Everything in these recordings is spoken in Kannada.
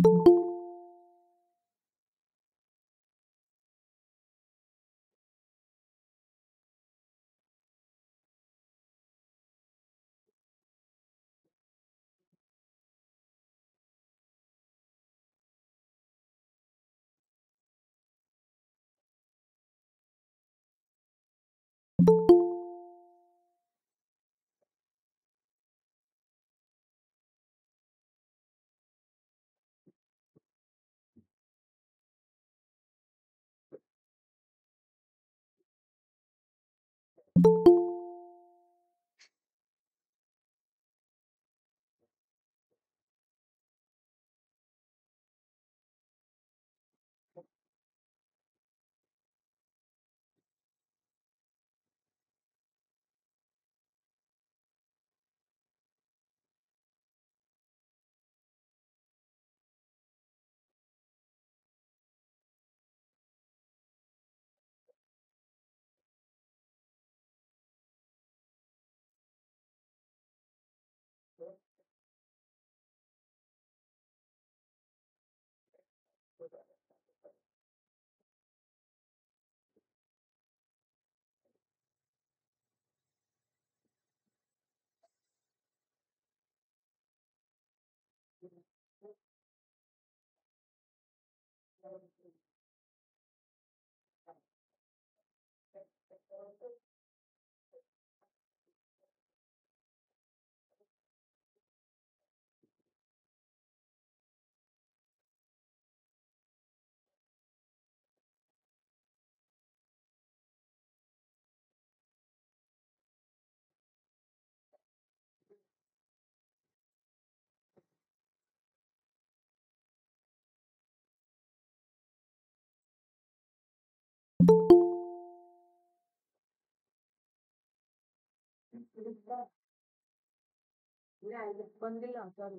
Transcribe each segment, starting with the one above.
ಬಂದಿಲ್ಲ ಸಾರಿ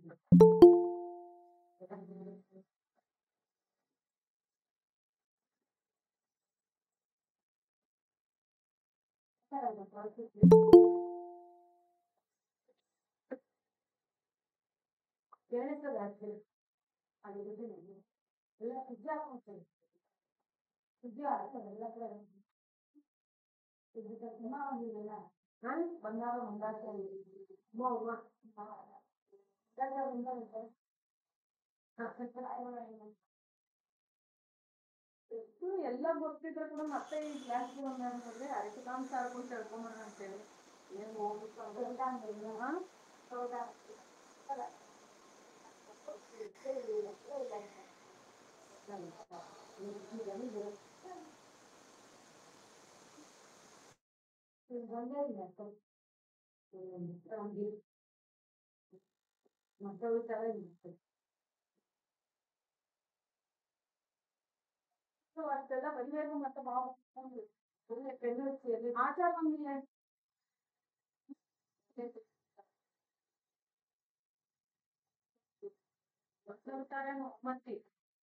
ಕೇಳಿಸ್ತದೆ actually. ಅದು ಗೊತ್ತಿಲ್ಲ. ಎಲ್ಲ ಸುದ್ದಿ ಹಾಕ್ಕೊಂತಾರೆ. ಸುದ್ದಿ ಹಾಕ್ತಾರೆ ಎಲ್ಲ ಕಡೆ. ಸುದ್ದಿ ತಕ್ಷಣ ಒಂದಿದೆಲ್ಲ. ಹಾ? ಬಂಗಾರ ಮಂದಾಕ್ತಾರೆ. ಉವ್ವ, ಉವ್ವ. ಬಂಗಾರ ಮಂದಾಕ್ತಾರೆ. ಹಾ, ಎಷ್ಟು ಎಲ್ಲ ಗೊತ್ತಿದ್ರು ಕೂಡ ಮತ್ತೆ ಈ ಕ್ಲಾಸ್ ಬಂದ್ರೆ ಅರಕೆ ಕಾಮ್ ಸಾರ್ಕೊಂಡು ತಿಳ್ಕೊಂಬರೋಣ ಅಂತೇಳಿ ಏನ್ ಹೋಗ್ಬಿಟ್ಟು ಹಾ? ಮಕ್ಕಳು ತರ ಇರುತ್ತೆ ಸೊ ಅಷ್ಟೆಲ್ಲ ಬರಿಬೇಕು ಮತ್ತೆ ಬಾವು ಒಳ್ಳೆ ಪೆನ್ನು ಹಚ್ಚಿ ಎಲ್ಲಿ ಆಚಾರ ಬಂದಿಲ್ಲ ಬರ್ತಾರೆ ಮತ್ತೆ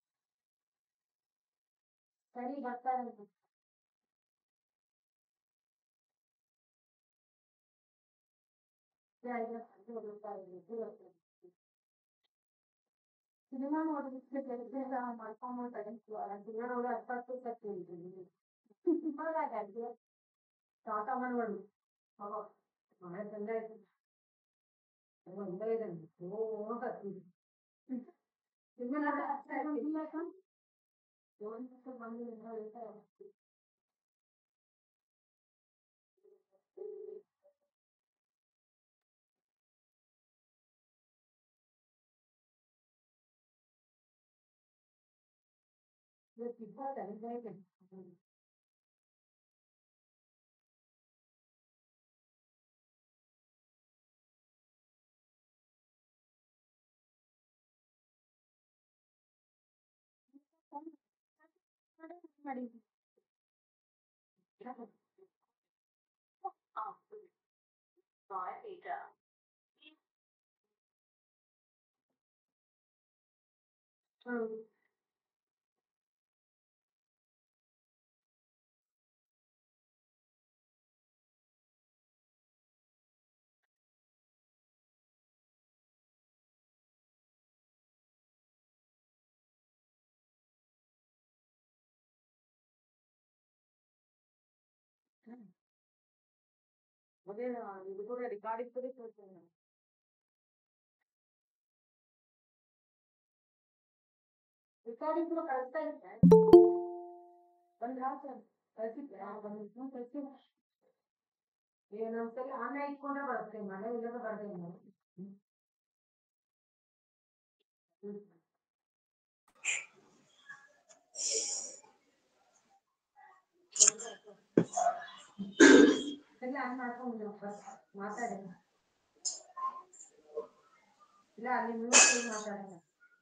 ಸರಿ ಬರ್ತಾರೆ ಅಂತ ಸಿನಿಮಾ ನೋಡೋದಕ್ಕೆ ಬೇಗ ಮಾಡ್ಕೊಂಬೋದು ತಗೊಂಡು ಅದನ್ನ ಅಪ್ಪತ್ತು ಕಟ್ಟಿದ್ದೀನಿ ಹಾಗಾಗಿ ಸ್ಟಾರ್ಟ ಮಾಡ್ಬೇಡು ಮನೆ ತಂದೆ ಆಯ್ತು ಒಂದೇ ಇದೆ ಓ ಕತ್ತೀನಿ ಮಾಡಿ ಹ್ಮ್ ಅದೇ ಇದು ಕೂಡ ರೆಕಾರ್ಡಿಂಗ್ ಕೂಡ ಕೇಳ್ತೇನೆ ರೆಕಾರ್ಡಿಂಗ್ ಕೂಡ ಕಳಿಸ್ತಾ ಇದ್ದೆ ಒಂದು ಹಾಕ ಕಳಿಸಿದ್ದೆ ಬಂದು ಕಳಿಸಿಲ್ಲ ಏನೊಂದ್ಸರಿ ಆನ್ಲೈನ್ ಇಟ್ಕೊಂಡ್ರೆ ಬರುತ್ತೆ ಮನೆ ಇಲ್ಲದ ಬರ್ತೇನೆ ಇಲ್ಲ ಹಂಗ್ ಮಾಡ್ಕೊಂಡು ಮಾತಾಡಿ ಇಲ್ಲ ಅಲ್ಲಿ ಮ್ಯೂಟ್ ಮಾತಾಡೋಣ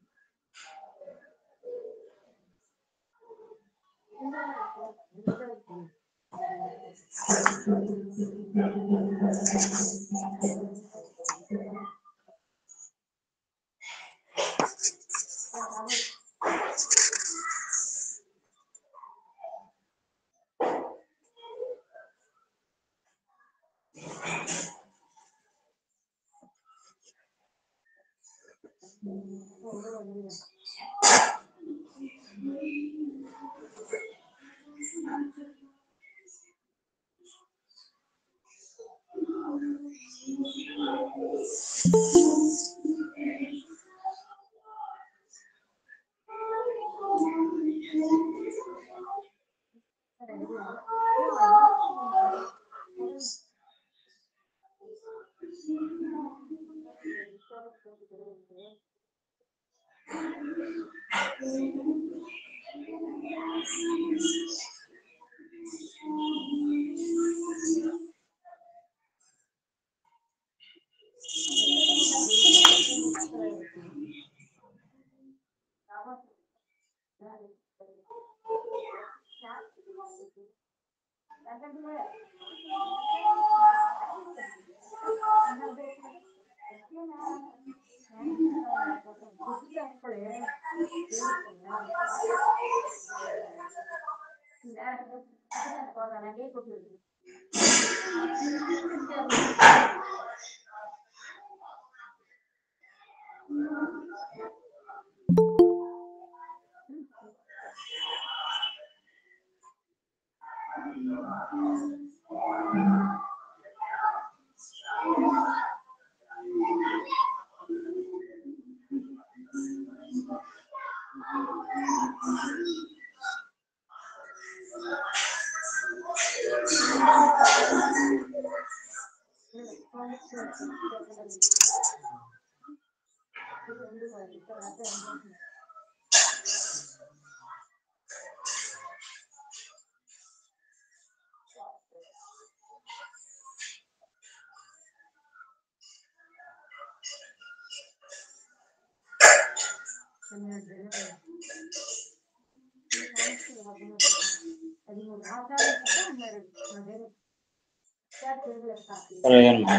ಪ್ರಯೋಜನ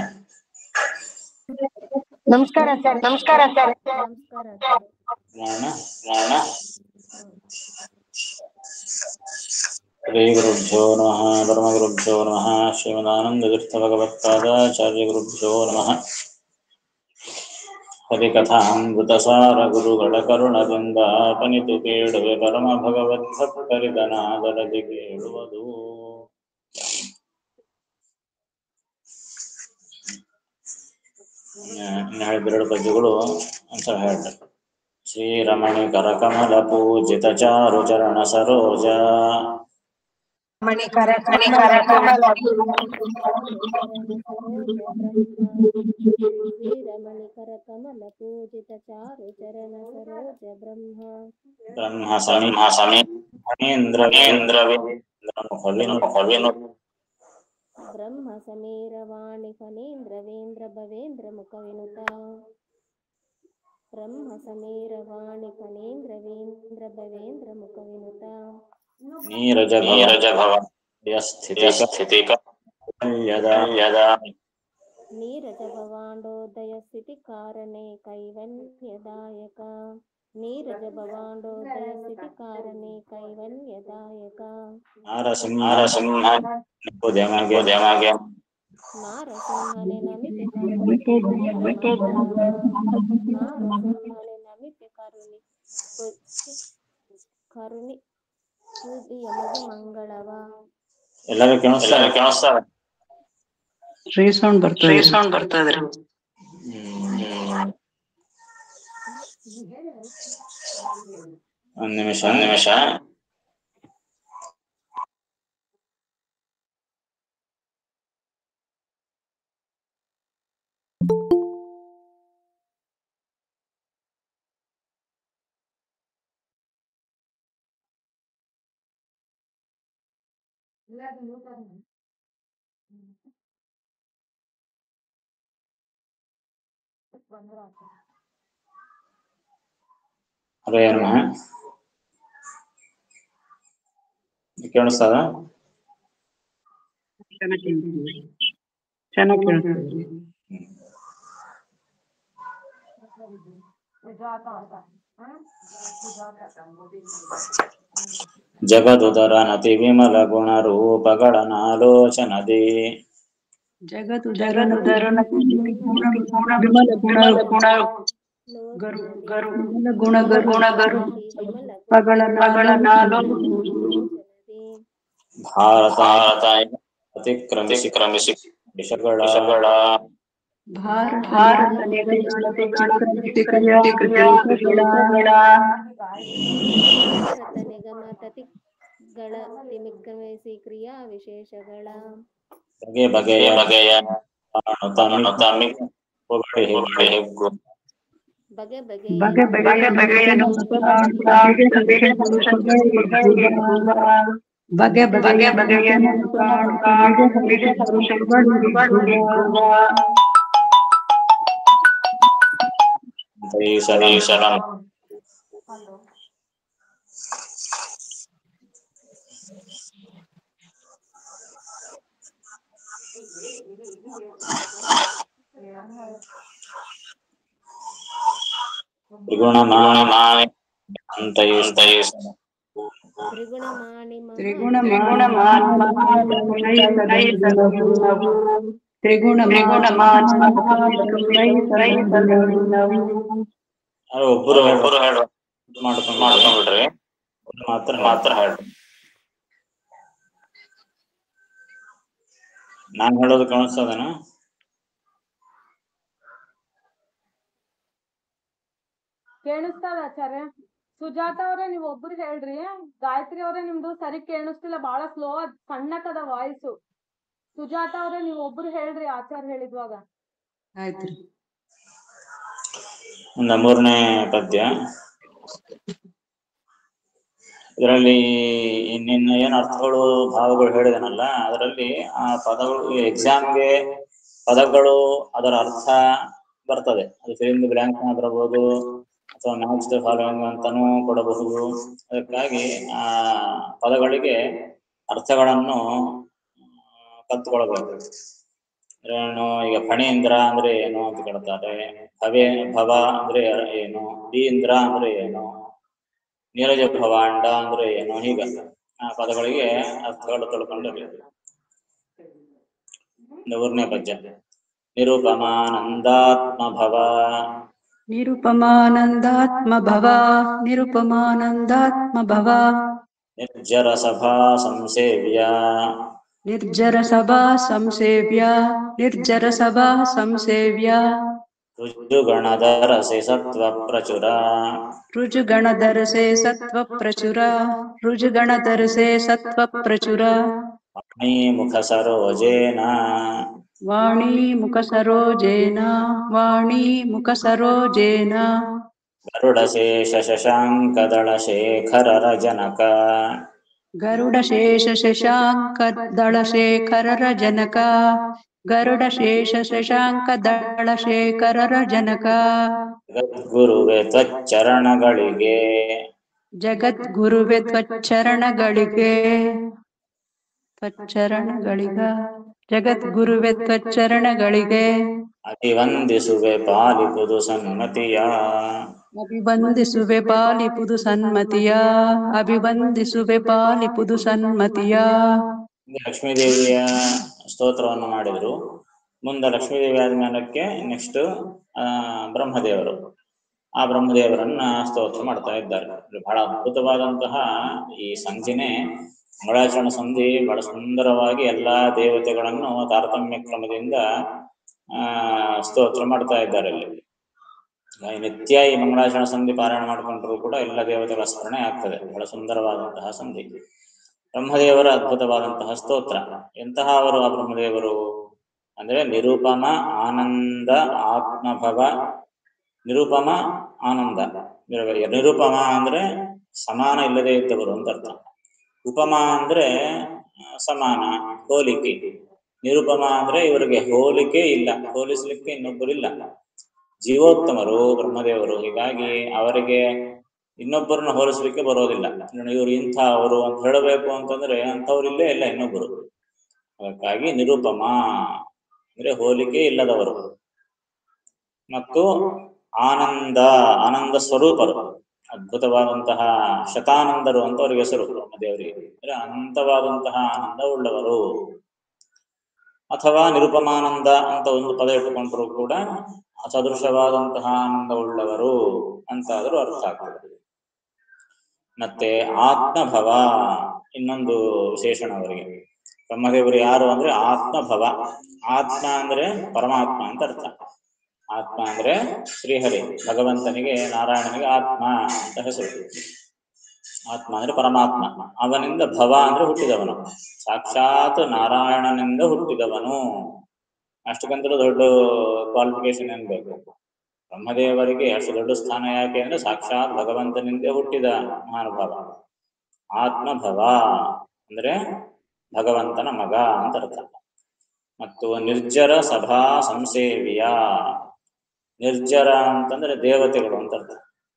ನಮಸ್ಕಾರ ಸರ್ ನಮಸ್ಕಾರ ಸರ್ ನಮಸ್ಕಾರ ಸರ್ ಮಾಡೋಣ ಮಾಡೋಣ ಶ್ರೀ ಗುರುಭ್ಯೋ ನಮಃ ಪರಮಗುರುಭ್ಯೋ ನಮಃ ಶ್ರೀಮದಾನಂದತೀರ್ಥ ಭಗವತ್ಪಾದಾಚಾರ್ಯ ಗುರುಭ್ಯೋ ನಮಃ ಹರಿಕಥಾಮೃತಸಾರ ಗುರುಗಳ ಕರುಣದಿಂದ ಪನಿತು ಕೇಳುವೆ ಪರಮ ಭಗವದ್ಭಕ್ತರಿದನಾದರದಿ ಕೇಳುವುದು ಇನ್ನು ಹೇಳಿದೆರಡು ಪದ್ಯಗಳು ಒಂದ್ಸಲ ಹೇಳ್ತಾರೆ ಶ್ರೀರಮಣಿ ಕರಕಮಲ ಪೂಜಿತ ಚಾರು ಚರಣ ಸರೋಜ ಮಣಿಕರ ಮಣಿಕರ ಕಮಲ ಶ್ರೀರಮಣಿಕರ ಕಮಲ ಪೂಜಿತ ಚಾರು ಚರಣ ಸರೋಜ ಬ್ರಹ್ಮ ಬ್ರಹ್ಮ ಸಮೀಹ ಸಮೀ ಫಣೀಂದ್ರ ಬ್ರಹ್ಮ ಸಮೀರ ವಾಣಿ ಫಣೀಂದ್ರ ವೇಂದ್ರ ಭವೇಂದ್ರ ಮುಖ ವಿನುತ ಬ್ರಹ್ಮ ಸಮೀರ ವಾಣಿ ಫಣೀಂದ್ರ ವೇಂದ್ರ ಭವೇಂದ್ರ ಮುಖ ವಿನುತ ನೀರಜ ನೀರಜ ಭವ ಸ್ಥಿತಿ ಸ್ಥಿತಿ ಯದ ಯದ ನೀರಜ ಭವಾಂಡೋದಯ ಸ್ಥಿತಿ ಕಾರಣೆ ಕೈವಲ್ಯದಾಯಕ ನೀರಜ ಭವಾಂಡೋದಯ ಸ್ಥಿತಿ ಕಾರಣೆ ಕೈವಲ್ಯದಾಯಕ ನಾರಸಿಂಹ ನಾರಸಿಂಹ ಉದ್ಯಮಗೆ ಉದ್ಯಮಗೆ ನಾರಸಿಂಹನೆ ನಮಿತೆ ಕರುಣಿ ನಾರಸಿಂಹನೆ ನಮಿತೆ ಕರುಣಿ ಕರುಣಿ ಪೂಜಿ ಯಮಗ ಮಂಗಳವ ಎಲ್ಲರಿಗೂ ಕೇಳಿಸ್ತಾ ಕೇಳಿಸ್ತಾ ರೀಸೌಂಡ್ ಬರ್ತದೆ ರೀಸೌಂಡ್ ಬರ್ತಾ ಇದ್ರಿ ಒಂದ್ ನಿಮಿಷ ಒಂದ್ ನಿಮಿಷ ಇಲ್ಲ ಅದು mute ಆಗಿದೆ. ಹ್ಮ್. ಬಂದ್ರೆ ಆಯ್ತು. ಹರೇ ನಮಃ ಕೇಳಿಸ್ತದ ಚೆನ್ನಾಗಿ ಕೇಳಿಸ್ತಿದೆ. ಚೆನ್ನಾಗಿ ಕೇಳಿಸ್ತಿದೆ ಸುಜಾತ ಅಂತ ಹ? ಸುಜಾತ ಜಗದುದರ ನತಿ ವಿಮಲ ಗುಣ ರೂಪಗಳನಾಲೋಚನದಿ ಜಗದುದರ ವಿಮಲ ಗುಣ ಗುಣ ಗರು ಗರು ವಿಮಲ ಗುಣ ಗರು ಗುಣಗರು ಪಗಳನಾಲೋ ಭಾರತ ಭಾರತ ಅತಿಕ್ರಮಿಸಿ ಅತಿಕ್ರಮಿಸಿ ವಿಷಗಳ ವಿಷಗಳ ಭಾರತ ಭಾರತ ನೇತಗಳ ನೇತಗಳ ಕ್ರಿಯಾ ವಿಷಗಳ ಭಾರತ ನಿಗಮ ತತಿಗಳ ತಿಮಿಕ್ಕಮಿಸಿ ಕ್ರಿಯಾ ವಿಶೇಷಗಳ ಬಗೆ ಬಗೆಯ ಬಗೆಯ ತಾನು ತಮ್ಮಿ ಹೊಗಳಿ ಹೆಗ್ಗು. ಬಗೆ ಬಗೆ ಬಗೆಯ ಬಗೆ ಬಗೆಯ ಬಗೆ ಬಗೆ ಬಗೆಯ ಬಗೆಯ ಅಂತ ಈ ಸಲ ಹಲೋ ತ್ರಿಗುಣ ಮಾನ ಅಂತ ಈ ಸಲ ತ್ರಿಗುಣ ಮಾಣಿ ಮಮ ತ್ರಿಗುಣ ತ್ರಿಗುಣ ತ್ರಿಗುಣ ತ್ರಿಗುಣ ಯಾರೋ ಒಬ್ಬರು ಒಬ್ಬರು ಹೇಳು ಮಾಡ್ಕೊಂಡು ಮಾಡ್ಕೊಂಡ್ಬಿಡ್ರಿ ಮಾತ್ರ ಮಾತ್ರ ಹೇಳು ನಾನ್ ಹೇಳೋದು ಕಾಣಿಸ್ತದನ ಕೇಳಿಸ್ತದ ಆಚಾರ್ಯ ಸುಜಾತ ಅವ್ರೆ ನೀವ್ ಒಬ್ರು ಹೇಳ್ರಿ ಗಾಯತ್ರಿ ಅವ್ರೆ ನಿಮ್ದು ಸರಿ ಕೇಳಿಸ್ತಿಲ್ಲ ಬಾಳ ಸ್ಲೋ ಅದ್ ಸಣ್ಣಕದ ವಾಯ್ಸು ಸುಜಾತ ಅವ್ರೆ ನೀವ್ ಒಬ್ರು ಹೇಳ್ರಿ ಆಚಾರ್ಯ ಹೇಳಿದ್ವಾಗ ಆಯ್ತು ಒಂದು ಮೂರನೇ ಪದ್ಯ ಇದರಲ್ಲಿ ಇನ್ನಿನ್ನ ಏನ್ ಅರ್ಥಗಳು ಭಾವಗಳು ಹೇಳಿದನಲ್ಲ ಅದರಲ್ಲಿ ಆ ಪದಗಳು ಎಕ್ಸಾಮ್ಗೆ ಪದಗಳು ಅದರ ಅರ್ಥ ಬರ್ತದೆ ಅದು ಫಿಲಿಂ ಬ್ಲ್ಯಾಂಕ್ ಬರಬಹುದು ಅಥವಾ ಮ್ಯಾಚ್ ದ ಫಾಲೋಯಿಂಗ್ ಅಂತಾನೂ ಕೊಡಬಹುದು ಅದಕ್ಕಾಗಿ ಆ ಪದಗಳಿಗೆ ಅರ್ಥಗಳನ್ನು ಕಲ್ತ್ಕೊಳ್ಬೇಕು ಏನು ಈಗ ಫಣೀಂದ್ರ ಅಂದ್ರೆ ಏನು ಅಂತ ಕೇಳ್ತಾರೆ ಭವೇ ಭವ ಅಂದ್ರೆ ಏನು ಬೀಂದ್ರ ಅಂದ್ರೆ ಏನು ನೀರಜ ಭವಾಂಡ ಅಂದ್ರೆ ಏನು ಹೀಗ ಆ ಪದಗಳಿಗೆ ಅರ್ಥಗಳು ತಿಳ್ಕೊಂಡಿರ್ಬೇಕು ಮೂರನೇ ಪದ್ಯ ನಿರುಪಮಾನಂದಾತ್ಮ ಭವ ನಿರುಪಮಾನಂದಾತ್ಮ ಭವ ನಿರುಪಮಾನಂದಾತ್ಮ ಭವ ನಿರ್ಜರ ಸಭಾ ಸಂಸೇವ್ಯ ನಿರ್ಜರ ಸಭಾ ಸಂಸೇವ್ಯ ನಿರ್ಜರ ಸಭಾ ಸಂಸೇವ್ಯ ರುಜುಗಣಧರಸಿ ಸತ್ವ ಪ್ರಚುರ ರುಜುಗಣಧರಸೆ ಸತ್ವ ಪ್ರಚುರ ರುಜುಗಣಧರಸೆ ಸತ್ವ ಪ್ರಚುರ ವಾಣಿ ಮುಖ ಸರೋಜೇನ ವಾಣಿ ಮುಖ ಸರೋಜೇನ ವಾಣಿ ಮುಖ ಸರೋಜೇನ ಗರುಡ ಶೇಷ ಶಶಾಂಕದಳ ಶೇಖರರ ಜನಕ ಗರುಡ ಶೇಷ ಶಶಾಂಕ ದಳ ಶೇಖರರ ಜನಕ ಗರುಡ ಶೇಷ ಶಶಾಂಕ ದಳ ಶೇಖರರ ಜನಕ ಗುರುವೆ ತ್ವಚ್ಚರಣಗಳಿಗೆ ಜಗದ್ಗುರುವೆ ತ್ವಚ್ಚರಣಗಳಿಗೆ ತ್ವಚ್ಚರಣಗಳಿಗ ಜಗದ್ಗುರುವೆ ತ್ವಚ್ಚರಣಗಳಿಗೆ ಅಭಿವಂದಿಸುವೆ ಪಾಲಿಪುದು ಸನ್ಮತಿಯ ಅಭಿವಂದಿಸುವೆ ಪಾಲಿಪುದು ಸನ್ಮತಿಯ ಅಭಿವಂದಿಸುವೆ ಪಾಲಿಪುದು ಸನ್ಮತಿಯ ಹಿಂದೆ ಲಕ್ಷ್ಮೀದೇವಿಯ ಸ್ತೋತ್ರವನ್ನು ಮಾಡಿದ್ರು ಮುಂದೆ ಲಕ್ಷ್ಮೀದೇವಿ ಆದ್ಮೇಲಕ್ಕೆ ನೆಕ್ಸ್ಟ್ ಆ ಬ್ರಹ್ಮದೇವರು ಆ ಬ್ರಹ್ಮದೇವರನ್ನ ಸ್ತೋತ್ರ ಮಾಡ್ತಾ ಇದ್ದಾರೆ ಇದು ಬಹಳ ಅದ್ಭುತವಾದಂತಹ ಈ ಸಂಧಿನೇ ಮಂಗಳಾಚರಣ ಸಂಧಿ ಬಹಳ ಸುಂದರವಾಗಿ ಎಲ್ಲಾ ದೇವತೆಗಳನ್ನು ತಾರತಮ್ಯ ಕ್ರಮದಿಂದ ಆ ಸ್ತೋತ್ರ ಮಾಡ್ತಾ ಇದ್ದಾರೆ ಅಲ್ಲಿ ಈ ನಿತ್ಯ ಈ ಮಂಗಳಾಚರಣ ಸಂಧಿ ಪಾರಾಯಣ ಮಾಡಿಕೊಂಡ್ರು ಕೂಡ ಎಲ್ಲ ದೇವತೆಗಳ ಸ್ಮರಣೆ ಆಗ್ತದೆ ಬಹಳ ಸುಂದರವಾದಂತಹ ಸಂಧಿ ಬ್ರಹ್ಮದೇವರ ಅದ್ಭುತವಾದಂತಹ ಸ್ತೋತ್ರ ಎಂತಹ ಅವರು ಆ ಬ್ರಹ್ಮದೇವರು ಅಂದ್ರೆ ನಿರುಪಮ ಆನಂದ ಆತ್ಮಭವ ನಿರುಪಮ ಆನಂದ ನಿರು- ನಿರುಪಮ ಅಂದ್ರೆ ಸಮಾನ ಇಲ್ಲದೆ ಇದ್ದವರು ಅಂತ ಅರ್ಥ ಉಪಮ ಅಂದ್ರೆ ಆ, ಸಮಾನ ಹೋಲಿಕೆ ನಿರುಪಮ ಅಂದ್ರೆ ಇವರಿಗೆ ಹೋಲಿಕೆ ಇಲ್ಲ ಹೋಲಿಸ್ಲಿಕ್ಕೆ ಇನ್ನೊಬ್ಬರಿಲ್ಲ ಜೀವೋತ್ತಮರು ಬ್ರಹ್ಮದೇವರು ಹೀಗಾಗಿ ಅವರಿಗೆ ಇನ್ನೊಬ್ಬರನ್ನ ಹೋಲಿಸ್ಲಿಕ್ಕೆ ಬರೋದಿಲ್ಲ ಇನ್ನು ಇವರು ಇಂಥ ಅವರು ಅಂತ ಹೇಳಬೇಕು ಅಂತಂದ್ರೆ ಅಂಥವ್ರು ಇಲ್ಲೇ ಇಲ್ಲ ಇನ್ನೊಬ್ಬರು ಅದಕ್ಕಾಗಿ ನಿರುಪಮ ಅಂದ್ರೆ ಹೋಲಿಕೆ ಇಲ್ಲದವರು ಮತ್ತು ಆನಂದ ಆನಂದ ಸ್ವರೂಪರು ಅದ್ಭುತವಾದಂತಹ ಶತಾನಂದರು ಅಂತ ಅವರಿಗೆ ಹೆಸರು ಬ್ರಹ್ಮದೇವರಿಗೆ ಅಂದ್ರೆ ಅನಂತವಾದಂತಹ ಆನಂದ ಉಳ್ಳವರು ಅಥವಾ ನಿರುಪಮಾನಂದ ಅಂತ ಒಂದು ಪದ ಇಟ್ಟುಕೊಂಡ್ರು ಕೂಡ ಸದೃಶವಾದಂತಹ ಆನಂದ ಉಳ್ಳವರು ಅಂತಾದರೂ ಅರ್ಥ ಆಗ್ತದೆ ಮತ್ತೆ ಆತ್ಮಭವ ಇನ್ನೊಂದು ವಿಶೇಷಣ ಅವರಿಗೆ ಬ್ರಹ್ಮದೇವರು ಯಾರು ಅಂದ್ರೆ ಆತ್ಮಭವ ಆತ್ಮ ಅಂದ್ರೆ ಪರಮಾತ್ಮ ಅಂತ ಅರ್ಥ ಆತ್ಮ ಅಂದ್ರೆ ಶ್ರೀಹರಿ ಭಗವಂತನಿಗೆ ನಾರಾಯಣನಿಗೆ ಆತ್ಮ ಅಂತ ಹೆಸರು ಆತ್ಮ ಅಂದ್ರೆ ಪರಮಾತ್ಮ ಅವನಿಂದ ಭವ ಅಂದ್ರೆ ಹುಟ್ಟಿದವನು ಸಾಕ್ಷಾತ್ ನಾರಾಯಣನಿಂದ ಹುಟ್ಟಿದವನು ಅಷ್ಟಕ್ಕಂತಲೂ ದೊಡ್ಡ ಕ್ವಾಲಿಫಿಕೇಶನ್ ಏನ್ ಬೇಕು ಬ್ರಹ್ಮದೇವರಿಗೆ ಅಷ್ಟು ದೊಡ್ಡ ಸ್ಥಾನ ಯಾಕೆ ಅಂದ್ರೆ ಸಾಕ್ಷಾತ್ ಭಗವಂತನಿಂದ ಹುಟ್ಟಿದ ಮಹಾನುಭಾವ ಆತ್ಮಭವ ಅಂದ್ರೆ ಭಗವಂತನ ಮಗ ಅಂತ ಅರ್ಥ ಮತ್ತು ನಿರ್ಜರ ಸಭಾ ಸಂಸೇವಿಯ ನಿರ್ಜರ ಅಂತಂದ್ರೆ ದೇವತೆಗಳು ಅಂತ ಅರ್ಥ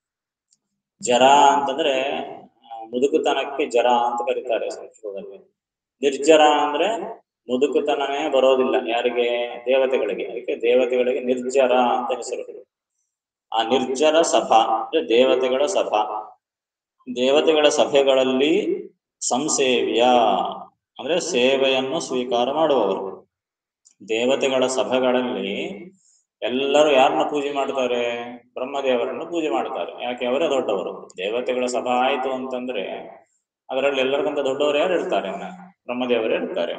ಜರ ಅಂತಂದ್ರೆ ಆ, ಮುದುಕುತನಕ್ಕೆ ಜರ ಅಂತ ಕರೀತಾರೆ ಸಂಸ್ಕೃತದಲ್ಲಿ ನಿರ್ಜರ ಅಂದ್ರೆ ಮುದುಕುತನನೇ ಬರೋದಿಲ್ಲ ಯಾರಿಗೆ ದೇವತೆಗಳಿಗೆ ಅದಕ್ಕೆ ದೇವತೆಗಳಿಗೆ ನಿರ್ಜರ ಅಂತ ಹೆಸರು ಆ ನಿರ್ಜರ ಸಭಾ ಅಂದ್ರೆ ದೇವತೆಗಳ ಸಭಾ ದೇವತೆಗಳ ಸಭೆಗಳಲ್ಲಿ ಸಂಸೇವ್ಯ ಅಂದ್ರೆ ಸೇವೆಯನ್ನು ಸ್ವೀಕಾರ ಮಾಡುವವರು ದೇವತೆಗಳ ಸಭೆಗಳಲ್ಲಿ ಎಲ್ಲರೂ ಯಾರನ್ನ ಪೂಜೆ ಮಾಡ್ತಾರೆ ಬ್ರಹ್ಮದೇವರನ್ನು ಪೂಜೆ ಮಾಡ್ತಾರೆ ಯಾಕೆ ಅವರೇ ದೊಡ್ಡವರು ದೇವತೆಗಳ ಸಭಾ ಆಯ್ತು ಅಂತಂದ್ರೆ ಅದರಲ್ಲಿ ಎಲ್ಲರಿಗಿಂತ ದೊಡ್ಡವರು ಯಾರು ಇರ್ತಾರೆ ಇನ್ನ? ಬ್ರಹ್ಮದೇವರೇ ಇರ್ತಾರೆ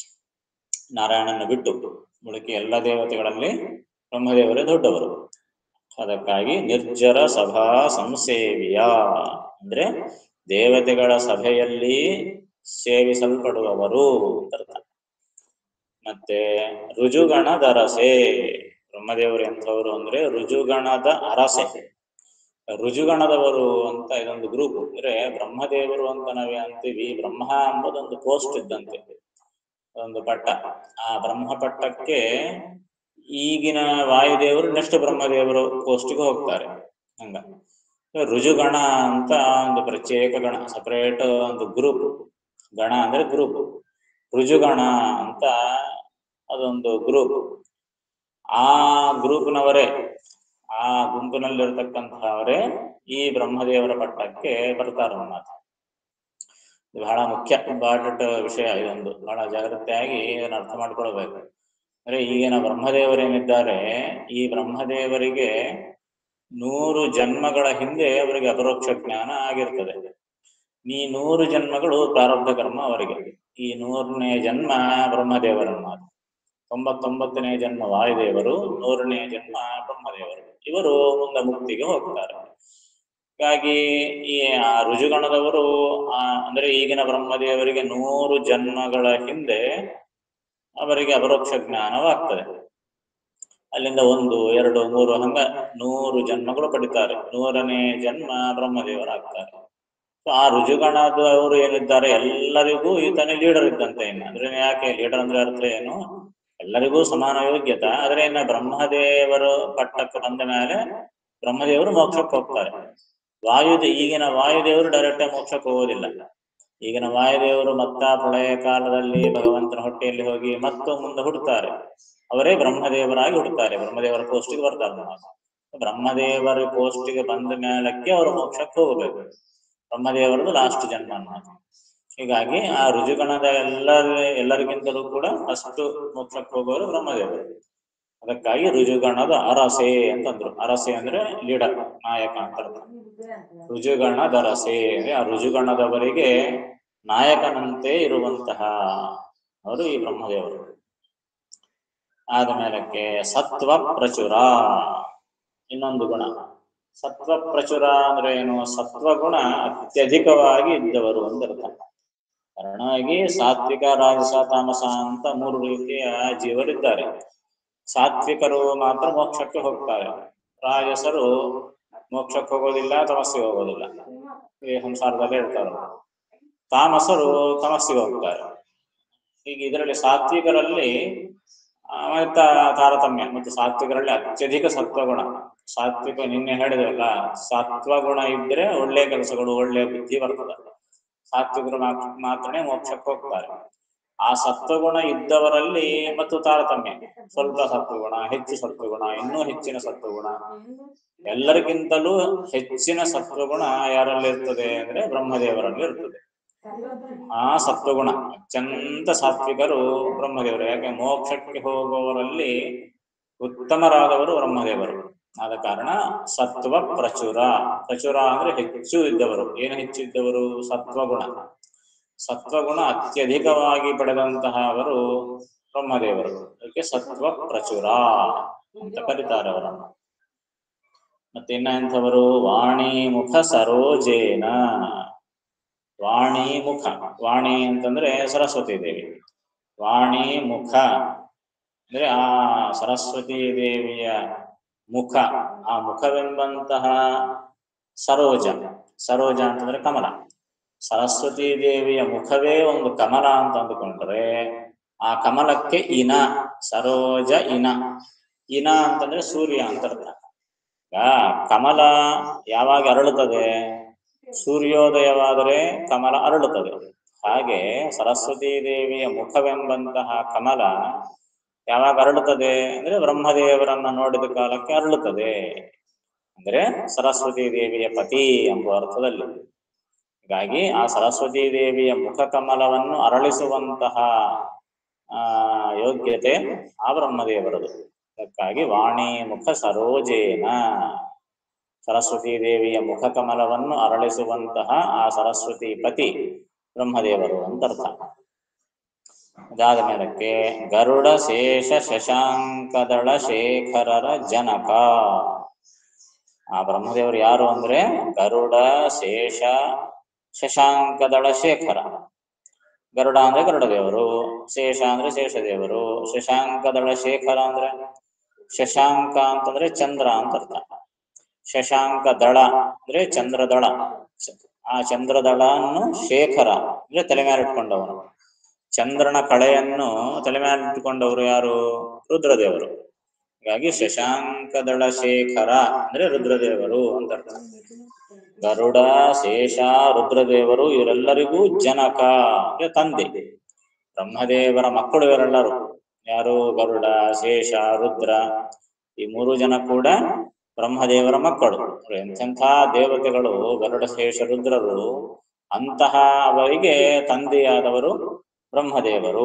ನಾರಾಯಣನ ಬಿಟ್ಟು ಉಳಿಕೆ ಎಲ್ಲ ದೇವತೆಗಳಲ್ಲಿ ಬ್ರಹ್ಮದೇವರೇ ದೊಡ್ಡವರು ಅದಕ್ಕಾಗಿ ನಿರ್ಜರ ಸಭಾ ಸಂಸೇವಿಯ ಅಂದ್ರೆ ದೇವತೆಗಳ ಸಭೆಯಲ್ಲಿ ಸೇವಿಸಲ್ಪಡುವವರು ಅಂತ ಅರ್ಥ ಮತ್ತೆ ರುಜುಗಣದ ಅರಸೆ ಬ್ರಹ್ಮದೇವರು ಎಂಥವರು ಅಂದ್ರೆ ರುಜುಗಣದ ಅರಸೆ ರುಜುಗಣದವರು ಅಂತ ಇದೊಂದು ಗ್ರೂಪ್ ಅಂದ್ರೆ ಬ್ರಹ್ಮದೇವರು ಅಂತ ನಾವೇ ಅಂತೀವಿ ಬ್ರಹ್ಮ ಎಂಬುದೊಂದು ಪೋಸ್ಟ್ ಇದ್ದಂತೆ ಒಂದು ಪಟ್ಟ ಆ ಬ್ರಹ್ಮ ಪಟ್ಟಕ್ಕೆ ಈಗಿನ ವಾಯುದೇವರು ನೆಕ್ಸ್ಟ್ ಬ್ರಹ್ಮದೇವರು ಪೋಸ್ಟಿಗೆ ಹೋಗ್ತಾರೆ ಹಂಗ ರುಜುಗಣ ಅಂತ ಒಂದು ಪ್ರತ್ಯೇಕ ಗಣ ಸಪರೇಟ್ ಒಂದು ಗ್ರೂಪ್ ಗಣ ಅಂದ್ರೆ ಗ್ರೂಪ್ ರುಜುಗಣ ಅಂತ ಅದೊಂದು ಗ್ರೂಪ್ ಆ ಗ್ರೂಪ್ನವರೇ ಆ ಗುಂಪಿನಲ್ಲಿರ್ತಕ್ಕಂತಹವರೇ ಈ ಬ್ರಹ್ಮದೇವರ ಪಟ್ಟಕ್ಕೆ ಬರ್ತಾರೆ ಮಾತು ಇದು ಬಹಳ ಮುಖ್ಯ ಇಂಪಾರ್ಟೆಂಟ್ ವಿಷಯ ಇದೊಂದು ಬಹಳ ಜಾಗ್ರತೆಯಾಗಿ ಇದನ್ನ ಅರ್ಥ ಮಾಡ್ಕೊಳ್ಬೇಕು ಅಂದ್ರೆ ಈಗಿನ ಬ್ರಹ್ಮದೇವರೇನಿದ್ದಾರೆ ಈ ಬ್ರಹ್ಮದೇವರಿಗೆ ನೂರು ಜನ್ಮಗಳ ಹಿಂದೆ ಅವರಿಗೆ ಅಪರೋಕ್ಷ ಜ್ಞಾನ ಆಗಿರ್ತದೆ ಈ ನೂರು ಜನ್ಮಗಳು ಪ್ರಾರಬ್ಧ ಕರ್ಮ ಅವರಿಗೆ ಈ ನೂರನೇ ಜನ್ಮ ಬ್ರಹ್ಮದೇವರನ್ನ ತೊಂಬತ್ತೊಂಬತ್ತನೇ ಜನ್ಮ ವಾಯುದೇವರು ನೂರನೇ ಜನ್ಮ ಬ್ರಹ್ಮದೇವರು ಇವರು ಮುಂದೆ ಮುಕ್ತಿಗೆ ಹೋಗ್ತಾರೆ ಹೀಗಾಗಿ ಈ ಆ ರುಜುಗಣದವರು ಆ ಅಂದ್ರೆ ಈಗಿನ ಬ್ರಹ್ಮದೇವರಿಗೆ ನೂರು ಜನ್ಮಗಳ ಹಿಂದೆ ಅವರಿಗೆ ಅಪರೋಕ್ಷ ಜ್ಞಾನವಾಗ್ತದೆ ಅಲ್ಲಿಂದ ಒಂದು ಎರಡು ಮೂರು ಹಂಗ ನೂರು ಜನ್ಮಗಳು ಪಡಿತಾರೆ ನೂರನೇ ಜನ್ಮ ಬ್ರಹ್ಮದೇವರಾಗ್ತಾರೆ So, ಆ ರುಜುಗಣದವರು ಏನಿದ್ದಾರೆ ಎಲ್ಲರಿಗೂ ಈತನೇ ಲೀಡರ್ ಇದ್ದಂತೆ ಇನ್ನು ಅಂದ್ರೆ ಯಾಕೆ ಲೀಡರ್ ಅಂದ್ರೆ ಅರ್ಥ ಏನು ಎಲ್ಲರಿಗೂ ಸಮಾನ ಯೋಗ್ಯತೆ ಆದ್ರೆ ಇನ್ನ ಬ್ರಹ್ಮದೇವರು ಪಟ್ಟಕ್ಕೆ ಬಂದ ಮೇಲೆ ಬ್ರಹ್ಮದೇವರು ಮೋಕ್ಷಕ್ಕೆ ಹೋಗ್ತಾರೆ ವಾಯುದೇ ಈಗಿನ ವಾಯುದೇವರು ಡೈರೆಕ್ಟ್ ಮೋಕ್ಷಕ್ಕೆ ಹೋಗೋದಿಲ್ಲ ಈಗಿನ ವಾಯುದೇವರು ಮತ್ತ ಪ್ರಳಯ ಕಾಲದಲ್ಲಿ ಭಗವಂತನ ಹೊಟ್ಟೆಯಲ್ಲಿ ಹೋಗಿ ಮತ್ತು ಮುಂದೆ ಹುಡ್ತಾರೆ ಅವರೇ ಬ್ರಹ್ಮದೇವರಾಗಿ ಹುಡ್ತಾರೆ ಬ್ರಹ್ಮದೇವರ ಪೋಸ್ಟಿಗೆ ಬರ್ತಾರೆ ಬ್ರಹ್ಮದೇವರ ಪೋಸ್ಟಿಗೆ ಬಂದ ಮೇಲಕ್ಕೆ ಅವರು ಮೋಕ್ಷಕ್ಕೆ ಹೋಗಬೇಕು ಬ್ರಹ್ಮದೇವರದು ಲಾಸ್ಟ್ ಜನ್ಮ ಅನ್ನೋದು ಹೀಗಾಗಿ ಆ ರುಜುಗಣದ ಎಲ್ಲರ ಎಲ್ಲರಿಗಿಂತಲೂ ಕೂಡ ಅಷ್ಟು ಮೋಕ್ಷಕ್ಕೆ ಹೋಗೋರು ಬ್ರಹ್ಮದೇವರು ಅದಕ್ಕಾಗಿ ರುಜುಗಣದ ಅರಸೆ ಅಂತಂದ್ರು ಅರಸೆ ಅಂದ್ರೆ ಲೀಡರ್ ನಾಯಕ ಅಂತ ಅರ್ಥ ರುಜುಗಣದ ಅರಸೆ ಅಂದ್ರೆ ಆ ರುಜುಗಣದವರಿಗೆ ನಾಯಕನಂತೆ ಇರುವಂತಹ ಅವರು ಈ ಬ್ರಹ್ಮದೇವರು ಆದ ಮೇಲಕ್ಕೆ ಸತ್ವ ಪ್ರಚುರ ಇನ್ನೊಂದು ಗುಣ ಸತ್ವ ಪ್ರಚುರ ಅಂದ್ರೆ ಏನು ಸತ್ವಗುಣ ಅತ್ಯಧಿಕವಾಗಿ ಇದ್ದವರು ಅಂತ ಅರ್ಥ ಕಾರಣವಾಗಿ ಸಾತ್ವಿಕ ರಾಜಸ ತಾಮಸ ಅಂತ ಮೂರು ರೀತಿಯ ಜೀವರಿದ್ದಾರೆ ಸಾತ್ವಿಕರು ಮಾತ್ರ ಮೋಕ್ಷಕ್ಕೆ ಹೋಗ್ತಾರೆ ರಾಜಸರು ಮೋಕ್ಷಕ್ಕೆ ಹೋಗೋದಿಲ್ಲ ತಮಸ್ಸಿಗೆ ಹೋಗೋದಿಲ್ಲ ಈ ಸಂಸಾರದಲ್ಲೇ ಇರ್ತಾರೆ ಅವ್ರು. ತಾಮಸರು ತಮಸ್ಸಿಗೆ ಹೋಗ್ತಾರೆ ಈಗ ಇದರಲ್ಲಿ ಸಾತ್ವಿಕರಲ್ಲಿ ಆ, ಮತ್ತೆ ತಾರತಮ್ಯ ಮತ್ತು ಸಾತ್ವಿಕರಲ್ಲಿ ಅತ್ಯಧಿಕ ಸತ್ವಗುಣ ಸಾತ್ವಿಕ ನಿನ್ನೆ ಹೇಳಿದ್ರಲ್ಲ ಸತ್ವಗುಣ ಇದ್ರೆ ಒಳ್ಳೆ ಕೆಲಸಗಳು ಒಳ್ಳೆ ಬುದ್ಧಿ ಬರ್ತದೆ ಸಾತ್ವಿಕರು ಮಾತ್ರ- ಮಾತ್ರನೇ ಮೋಕ್ಷಕ್ಕೆ ಹೋಗ್ತಾರೆ ಆ ಸತ್ವಗುಣ ಇದ್ದವರಲ್ಲಿ ಮತ್ತು ತಾರತಮ್ಯ ಸ್ವಲ್ಪ ಸತ್ವಗುಣ ಹೆಚ್ಚು ಸತ್ವಗುಣ ಇನ್ನೂ ಹೆಚ್ಚಿನ ಸತ್ವಗುಣ ಎಲ್ಲರಿಗಿಂತಲೂ ಹೆಚ್ಚಿನ ಸತ್ವಗುಣ ಯಾರಲ್ಲಿ ಇರ್ತದೆ ಅಂದ್ರೆ ಬ್ರಹ್ಮದೇವರಲ್ಲಿ ಇರ್ತದೆ ಆ ಸತ್ವಗುಣ ಅತ್ಯಂತ ಸಾತ್ವಿಕರು ಬ್ರಹ್ಮದೇವರು ಯಾಕೆ ಮೋಕ್ಷಕ್ಕೆ ಹೋಗುವವರಲ್ಲಿ ಉತ್ತಮರಾದವರು ಬ್ರಹ್ಮದೇವರು ಆದ ಕಾರಣ ಸತ್ವ ಪ್ರಚುರ ಪ್ರಚುರ ಅಂದ್ರೆ ಹೆಚ್ಚು ಇದ್ದವರು ಏನು ಹೆಚ್ಚು ಇದ್ದವರು ಸತ್ವಗುಣ ಸತ್ವಗುಣ ಅತ್ಯಧಿಕವಾಗಿ ಪಡೆದಂತಹ ಅವರು ಬ್ರಹ್ಮದೇವರು ಅದಕ್ಕೆ ಸತ್ವ ಪ್ರಚುರ ಅಂತ ಕರೀತಾರೆ ಅವರನ್ನು ಮತ್ತೆ ಇನ್ನ ಎಂಥವರು ವಾಣಿ ಮುಖ ಸರೋಜೇನ ವಾಣಿ ಮುಖ ವಾಣಿ ಅಂತಂದ್ರೆ ಸರಸ್ವತಿ ದೇವಿ ವಾಣಿ ಮುಖ ಅಂದ್ರೆ ಆ ಸರಸ್ವತಿ ದೇವಿಯ ಮುಖ ಆ ಮುಖವೆಂಬಂತಹ ಸರೋಜ ಸರೋಜ ಅಂತಂದ್ರೆ ಕಮಲ ಸರಸ್ವತಿ ದೇವಿಯ ಮುಖವೇ ಒಂದು ಕಮಲ ಅಂತ ಅಂದುಕೊಂಡ್ರೆ ಆ ಕಮಲಕ್ಕೆ ಇನ ಸರೋಜ ಇನ ಇನ ಅಂತಂದ್ರೆ ಸೂರ್ಯ ಅಂತ ಅರ್ಥ ಈಗ ಕಮಲ ಯಾವಾಗ ಅರಳುತ್ತದೆ ಸೂರ್ಯೋದಯವಾದರೆ ಕಮಲ ಅರಳುತ್ತದೆ ಹಾಗೆ ಸರಸ್ವತಿ ದೇವಿಯ ಮುಖವೆಂಬಂತಹ ಕಮಲ ಯಾವಾಗ ಅರಳುತ್ತದೆ ಅಂದ್ರೆ ಬ್ರಹ್ಮದೇವರನ್ನ ನೋಡಿದ ಕಾಲಕ್ಕೆ ಅರಳುತ್ತದೆ ಅಂದ್ರೆ ಸರಸ್ವತಿ ದೇವಿಯ ಪತಿ ಎಂಬ ಅರ್ಥದಲ್ಲಿ ಹೀಗಾಗಿ ಆ ಸರಸ್ವತಿ ದೇವಿಯ ಮುಖ ಕಮಲವನ್ನು ಅರಳಿಸುವಂತಹ ಆ ಯೋಗ್ಯತೆ ಆ ಬ್ರಹ್ಮದೇವರದು ಅದಕ್ಕಾಗಿ ವಾಣಿ ಮುಖ ಸರೋಜೇನ ಸರಸ್ವತಿ ದೇವಿಯ ಮುಖ ಕಮಲವನ್ನು ಅರಳಿಸುವಂತಹ ಆ ಸರಸ್ವತಿ ಪತಿ ಬ್ರಹ್ಮದೇವರು ಅಂತ ಅರ್ಥ ಅದಾದ ಮೇಲಕ್ಕೆ ಗರುಡ ಶೇಷ ಶಶಾಂಕದಳ ಶೇಖರರ ಜನಕ ಆ ಬ್ರಹ್ಮದೇವರು ಯಾರು ಅಂದ್ರೆ ಗರುಡ ಶೇಷ ಶಶಾಂಕದಳ ಶೇಖರ ಗರುಡ ಅಂದ್ರೆ ಗರುಡ ದೇವರು ಶೇಷ ಅಂದ್ರೆ ಶೇಷದೇವರು ಶಶಾಂಕದಳ ಶೇಖರ ಅಂದ್ರೆ ಶಶಾಂಕ ಅಂತಂದ್ರೆ ಚಂದ್ರ ಅಂತ ಅರ್ಥ ಶಶಾಂಕ ದಳ ಅಂದ್ರೆ ಚಂದ್ರದಳ ಆ ಚಂದ್ರದಳನ್ನು ಶೇಖರ ಅಂದ್ರೆ ತಲೆ ಮೇಲೆ ಇಟ್ಕೊಂಡವನು ಚಂದ್ರನ ಕಳೆಯನ್ನು ತಲೆ ಮೇಲೆ ಇಟ್ಟುಕೊಂಡವರು ಯಾರು ರುದ್ರದೇವರು ಹೀಗಾಗಿ ಶಶಾಂಕದಳ ಶೇಖರ ಅಂದ್ರೆ ರುದ್ರದೇವರು ಅಂತ ಅರ್ಥ ಗರುಡ ಶೇಷ ರುದ್ರದೇವರು ಇವರೆಲ್ಲರಿಗೂ ಜನಕ ಅಂದ್ರೆ ತಂದೆ ಬ್ರಹ್ಮದೇವರ ಮಕ್ಕಳು ಇವರೆಲ್ಲರೂ ಯಾರು ಗರುಡ ಶೇಷ ರುದ್ರ ಈ ಮೂರು ಜನ ಕೂಡ ಬ್ರಹ್ಮದೇವರ ಮಕ್ಕಳು ಎಂತೆಂಥ ದೇವತೆಗಳು ಗರುಡ ಶೇಷ ರುದ್ರರು ಅಂತಹ ಅವರಿಗೆ ತಂದೆಯಾದವರು ಬ್ರಹ್ಮದೇವರು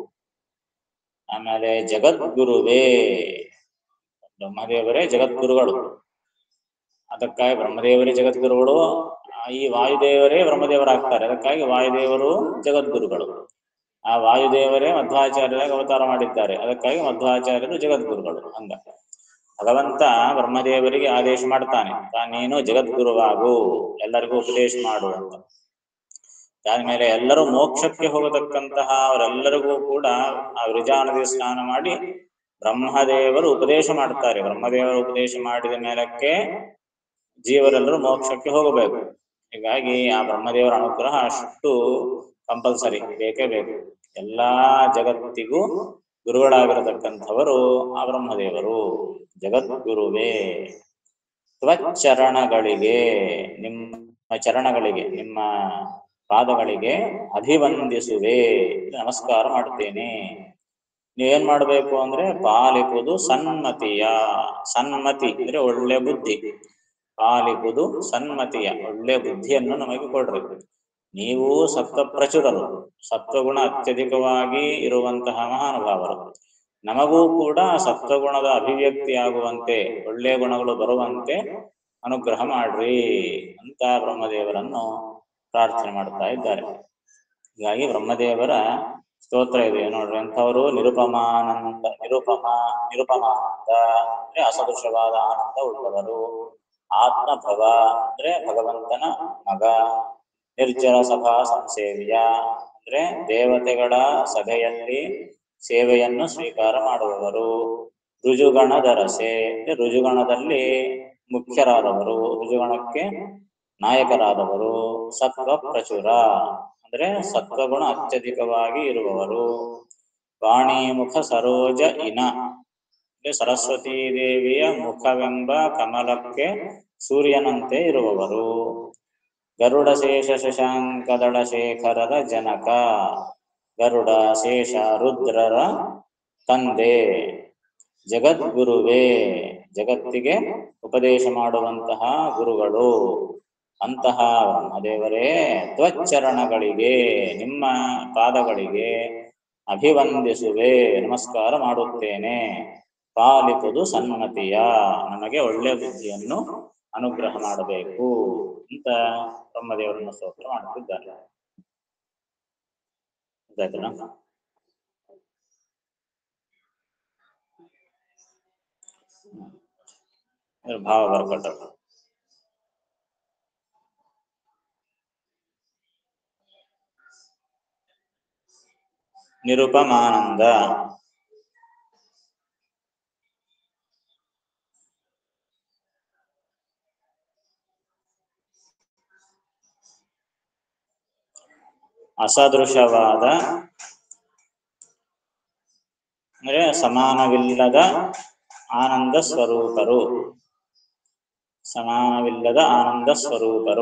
ಆಮೇಲೆ ಜಗದ್ಗುರುವೇ ಬ್ರಹ್ಮದೇವರೇ ಜಗದ್ಗುರುಗಳು ಅದಕ್ಕಾಗಿ ಬ್ರಹ್ಮದೇವರೇ ಜಗದ್ಗುರುಗಳು ಆ, ಈ ವಾಯುದೇವರೇ ಬ್ರಹ್ಮದೇವರಾಗ್ತಾರೆ ಅದಕ್ಕಾಗಿ ವಾಯುದೇವರು ಜಗದ್ಗುರುಗಳು ಆ ವಾಯುದೇವರೇ ಮಧ್ವಾಚಾರ್ಯರಾಗಿ ಅವತಾರ ಮಾಡಿದ್ದಾರೆ ಅದಕ್ಕಾಗಿ ಮಧ್ವಾಚಾರ್ಯರು ಜಗದ್ಗುರುಗಳು ಹಂಗ ಭಗವಂತ ಬ್ರಹ್ಮದೇವರಿಗೆ ಆದೇಶ ಮಾಡ್ತಾನೆ ತಾನ್ ನೀನು ಜಗದ್ಗುರುವಾಗು ಎಲ್ಲರಿಗೂ ಉಪದೇಶ ಮಾಡು ಅಂತ ಅದಾದ್ಮೇಲೆ ಎಲ್ಲರೂ ಮೋಕ್ಷಕ್ಕೆ ಹೋಗತಕ್ಕಂತಹ ಅವರೆಲ್ಲರಿಗೂ ಕೂಡ ಆ ವಿರಜಾ ನದಿ ಸ್ನಾನ ಮಾಡಿ ಬ್ರಹ್ಮದೇವರು ಉಪದೇಶ ಮಾಡ್ತಾರೆ ಬ್ರಹ್ಮದೇವರು ಉಪದೇಶ ಮಾಡಿದ ಮೇಲಕ್ಕೆ ಜೀವರೆಲ್ಲರೂ ಮೋಕ್ಷಕ್ಕೆ ಹೋಗಬೇಕು ಹೀಗಾಗಿ ಆ ಬ್ರಹ್ಮದೇವರ ಅನುಗ್ರಹ ಅಷ್ಟು ಕಂಪಲ್ಸರಿ ಬೇಕೇ ಬೇಕು ಎಲ್ಲಾ ಜಗತ್ತಿಗೂ ಗುರುಗಳಾಗಿರತಕ್ಕಂಥವರು ಆ ಬ್ರಹ್ಮದೇವರು ಜಗದ್ಗುರುವೇ ತ್ವಚ್ಚರಣಗಳಿಗೆ ನಿಮ್ಮ ಚರಣಗಳಿಗೆ ನಿಮ್ಮ ಪಾದಗಳಿಗೆ ಅಭಿವಂದಿಸುವೆ ನಮಸ್ಕಾರ ಮಾಡ್ತೇನೆ ನೀವೇನ್ ಮಾಡ್ಬೇಕು ಅಂದ್ರೆ ಪಾಲಿಪುದು ಸನ್ಮತಿಯ ಸನ್ಮತಿ ಅಂದ್ರೆ ಒಳ್ಳೆ ಬುದ್ಧಿ ಪಾಲಿಪುದು ಸನ್ಮತಿಯ ಒಳ್ಳೆ ಬುದ್ಧಿಯನ್ನು ನಮಗೆ ಕೊಡ್ರಿ ನೀವು ಸತ್ವ ಪ್ರಚುರರು ಸತ್ವಗುಣ ಅತ್ಯಧಿಕವಾಗಿ ಇರುವಂತಹ ಮಹಾನುಭಾವರು ನಮಗೂ ಕೂಡ ಸತ್ವಗುಣದ ಅಭಿವ್ಯಕ್ತಿ ಆಗುವಂತೆ ಒಳ್ಳೆಯ ಗುಣಗಳು ಬರುವಂತೆ ಅನುಗ್ರಹ ಮಾಡ್ರಿ ಅಂತ ಬ್ರಹ್ಮದೇವರನ್ನು ಪ್ರಾರ್ಥನೆ ಮಾಡ್ತಾ ಇದ್ದಾರೆ ಹೀಗಾಗಿ ಬ್ರಹ್ಮದೇವರ ಸ್ತೋತ್ರ ಇದೆ ನೋಡ್ರಿ ಅಂಥವರು ನಿರುಪಮಾನಂದ ನಿರುಪಮ ನಿರುಪಮಾನಂದ ಅಂದ್ರೆ ಅಸದೃಶವಾದ ಆನಂದ ಉಳ್ಳವರು ಆತ್ಮಭವ ಅಂದ್ರೆ ಭಗವಂತನ ಮಗ ನಿರ್ಜಲ ಸಭಾ ಸಂಸೇವ್ಯ ಅಂದ್ರೆ ದೇವತೆಗಳ ಸಭೆಯಲ್ಲಿ ಸೇವೆಯನ್ನು ಸ್ವೀಕಾರ ಮಾಡುವವರು ರುಜುಗಣದ ರಸೆ ಅಂದ್ರೆ ರುಜುಗಣದಲ್ಲಿ ಮುಖ್ಯರಾದವರು ರುಜುಗಣಕ್ಕೆ ನಾಯಕರಾದವರು ಸತ್ವ ಪ್ರಚುರ ಅಂದ್ರೆ ಸತ್ವಗುಣ ಅತ್ಯಧಿಕವಾಗಿ ಇರುವವರು ವಾಣಿಮುಖ ಸರೋಜ ಇನ ಅಂದ್ರೆ ಸರಸ್ವತೀ ದೇವಿಯ ಮುಖವೆಂಬ ಕಮಲಕ್ಕೆ ಸೂರ್ಯನಂತೆ ಇರುವವರು ಗರುಡ ಶೇಷ ಶಶಾಂಕದಳ ಶೇಖರರ ಜನಕ ಗರುಡ ಶೇಷ ರುದ್ರರ ತಂದೆ ಜಗದ್ಗುರುವೇ ಜಗತ್ತಿಗೆ ಉಪದೇಶ ಮಾಡುವಂತಹ ಗುರುಗಳು ಅಂತಹ ಬ್ರಹ್ಮದೇವರೇ ತ್ವಚ್ಚರಣಗಳಿಗೆ ನಿಮ್ಮ ಪಾದಗಳಿಗೆ ಅಭಿವಂದಿಸುವೆ ನಮಸ್ಕಾರ ಮಾಡುತ್ತೇನೆ ಪಾಲಿಪುದು ಸನ್ಮತಿಯ ನಮಗೆ ಒಳ್ಳೆಯ ಬುದ್ಧಿಯನ್ನು ಅನುಗ್ರಹ ಮಾಡಬೇಕು ಅಂತ ಬ್ರಹ್ಮದೇವರನ್ನು ಸ್ತೋತ್ರ ಮಾಡುತ್ತಿದ್ದಾರೆ ಗೊತ್ತಾಯ್ತಲ್ಲ ಇದ್ರ ಭಾವ ಬರ್ಕೊಟ್ಟ ನಿರುಪಮಾನಂದ ಅಸದೃಶವಾದ ಅಂದ್ರೆ ಸಮಾನವಿಲ್ಲದ ಆನಂದ ಸ್ವರೂಪರು ಸಮಾನವಿಲ್ಲದ ಆನಂದ ಸ್ವರೂಪರು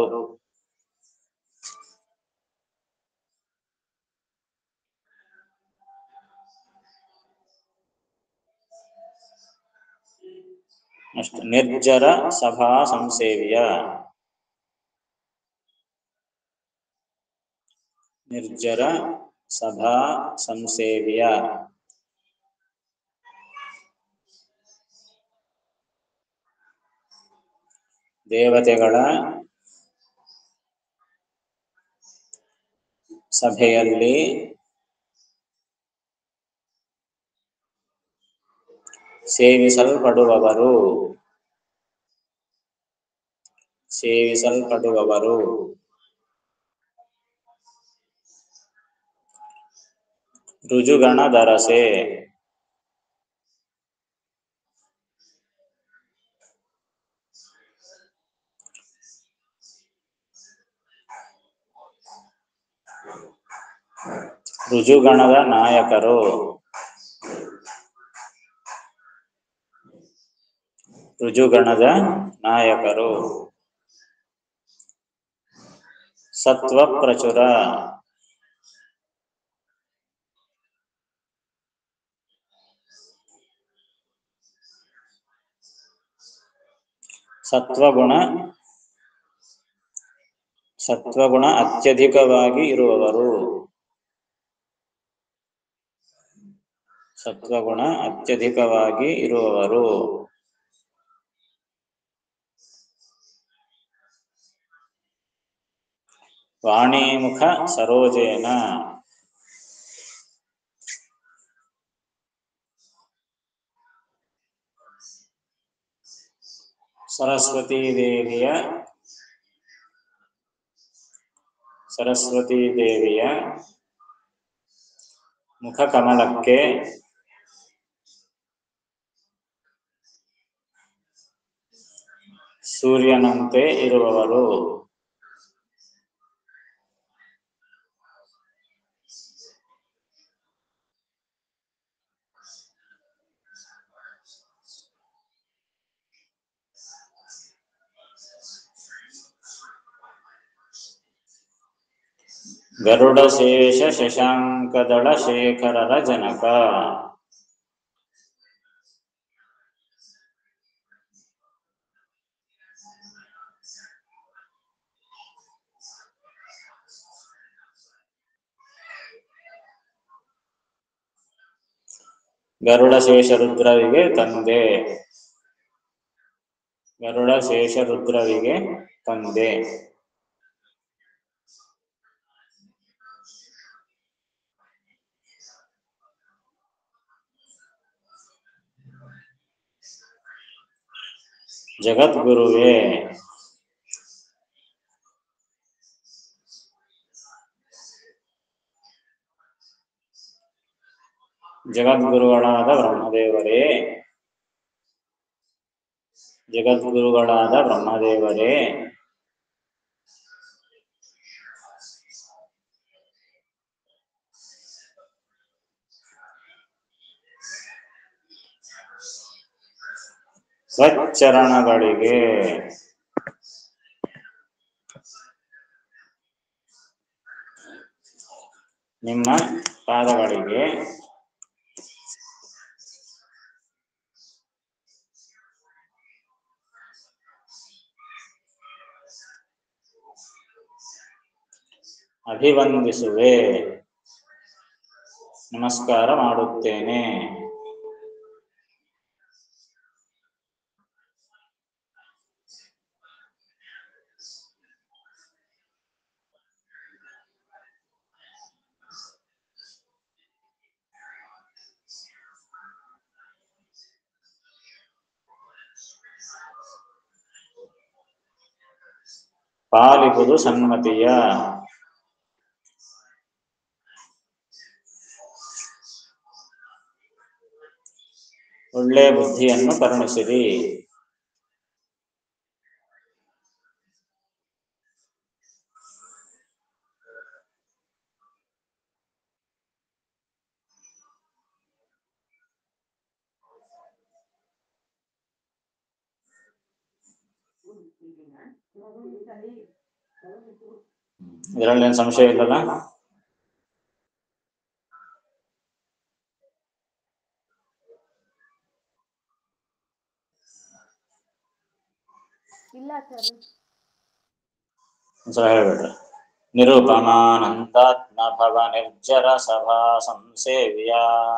ಅಷ್ಟು ನಿರ್ಜರ ಸಭಾ ಸಂಸೇವ್ಯ ನಿರ್ಜರ ಸಭಾ ಸಂಸೇವ್ಯ ದೇವತೆಗಳ ಸಭೆಯಲ್ಲಿ ಸೇವಿಸಲ್ಪಡುವವರು ಸೇವಿಸಲ್ಪಡುವವರು ರುಜುಗಣ ದರಸೆ ರುಜುಗಣದ ನಾಯಕರು ರುಜುಗಣದ ನಾಯಕರು ಸತ್ವ ಪ್ರಚುರ ಸತ್ವಗುಣ ಸತ್ವಗುಣ ಅತ್ಯಧಿಕವಾಗಿ ಇರುವವರು ಸತ್ವಗುಣ ಅತ್ಯಧಿಕವಾಗಿ ಇರುವವರು ವಾಣಿಮುಖ ಸರೋಜೇನ ಸರಸ್ವತೀ ದೇವಿಯ ಸರಸ್ವತೀ ದೇವಿಯ ಮುಖ ಕಮಲಕ್ಕೆ ಸೂರ್ಯನಂತೆ ಇರುವವರು ಗರುಡ ಶೇಷ ಶಶಾಂಕದಳ ಶೇಖರರ ಜನಕ ಗರುಡ ಶೇಷ ರುದ್ರರಿಗೆ ತಂದೆ ಗರುಡ ಶೇಷ ರುದ್ರರಿಗೆ ತಂದೆ ಜಗದ್ಗುರುವೇ ಜಗದ್ಗುರುಗಳಾದ ಬ್ರಹ್ಮದೇವರೇ ಜಗದ್ಗುರುಗಳಾದ ಬ್ರಹ್ಮದೇವರೇ ಸ್ವಚ್ಚರಣಗಳಿಗೆ ನಿಮ್ಮ ಪಾದಗಳಿಗೆ ಅಭಿವಂದಿಸುವೆ ನಮಸ್ಕಾರ ಮಾಡುತ್ತೇನೆ ಪಾಲಿಪುದು ಸನ್ಮತಿಯ ಒಳ್ಳೆ ಬುದ್ಧಿಯನ್ನು ಕರುಣಿಸಿರಿ ಇದರಲ್ಲಿ ಏನು ಸಂಶಯ ಇಲ್ಲಲ್ಲ ಇಲ್ಲ ಆಚಾರ್ಯ ಒಂದ್ಸಲ ಹೇಳ್ಬಿಡ್ರಿ ನಿರುಪಮಾನಂದಾತ್ಮ ಭವ ನಿರ್ಜರ ಸಭಾ ಸಂಸೇವ್ಯ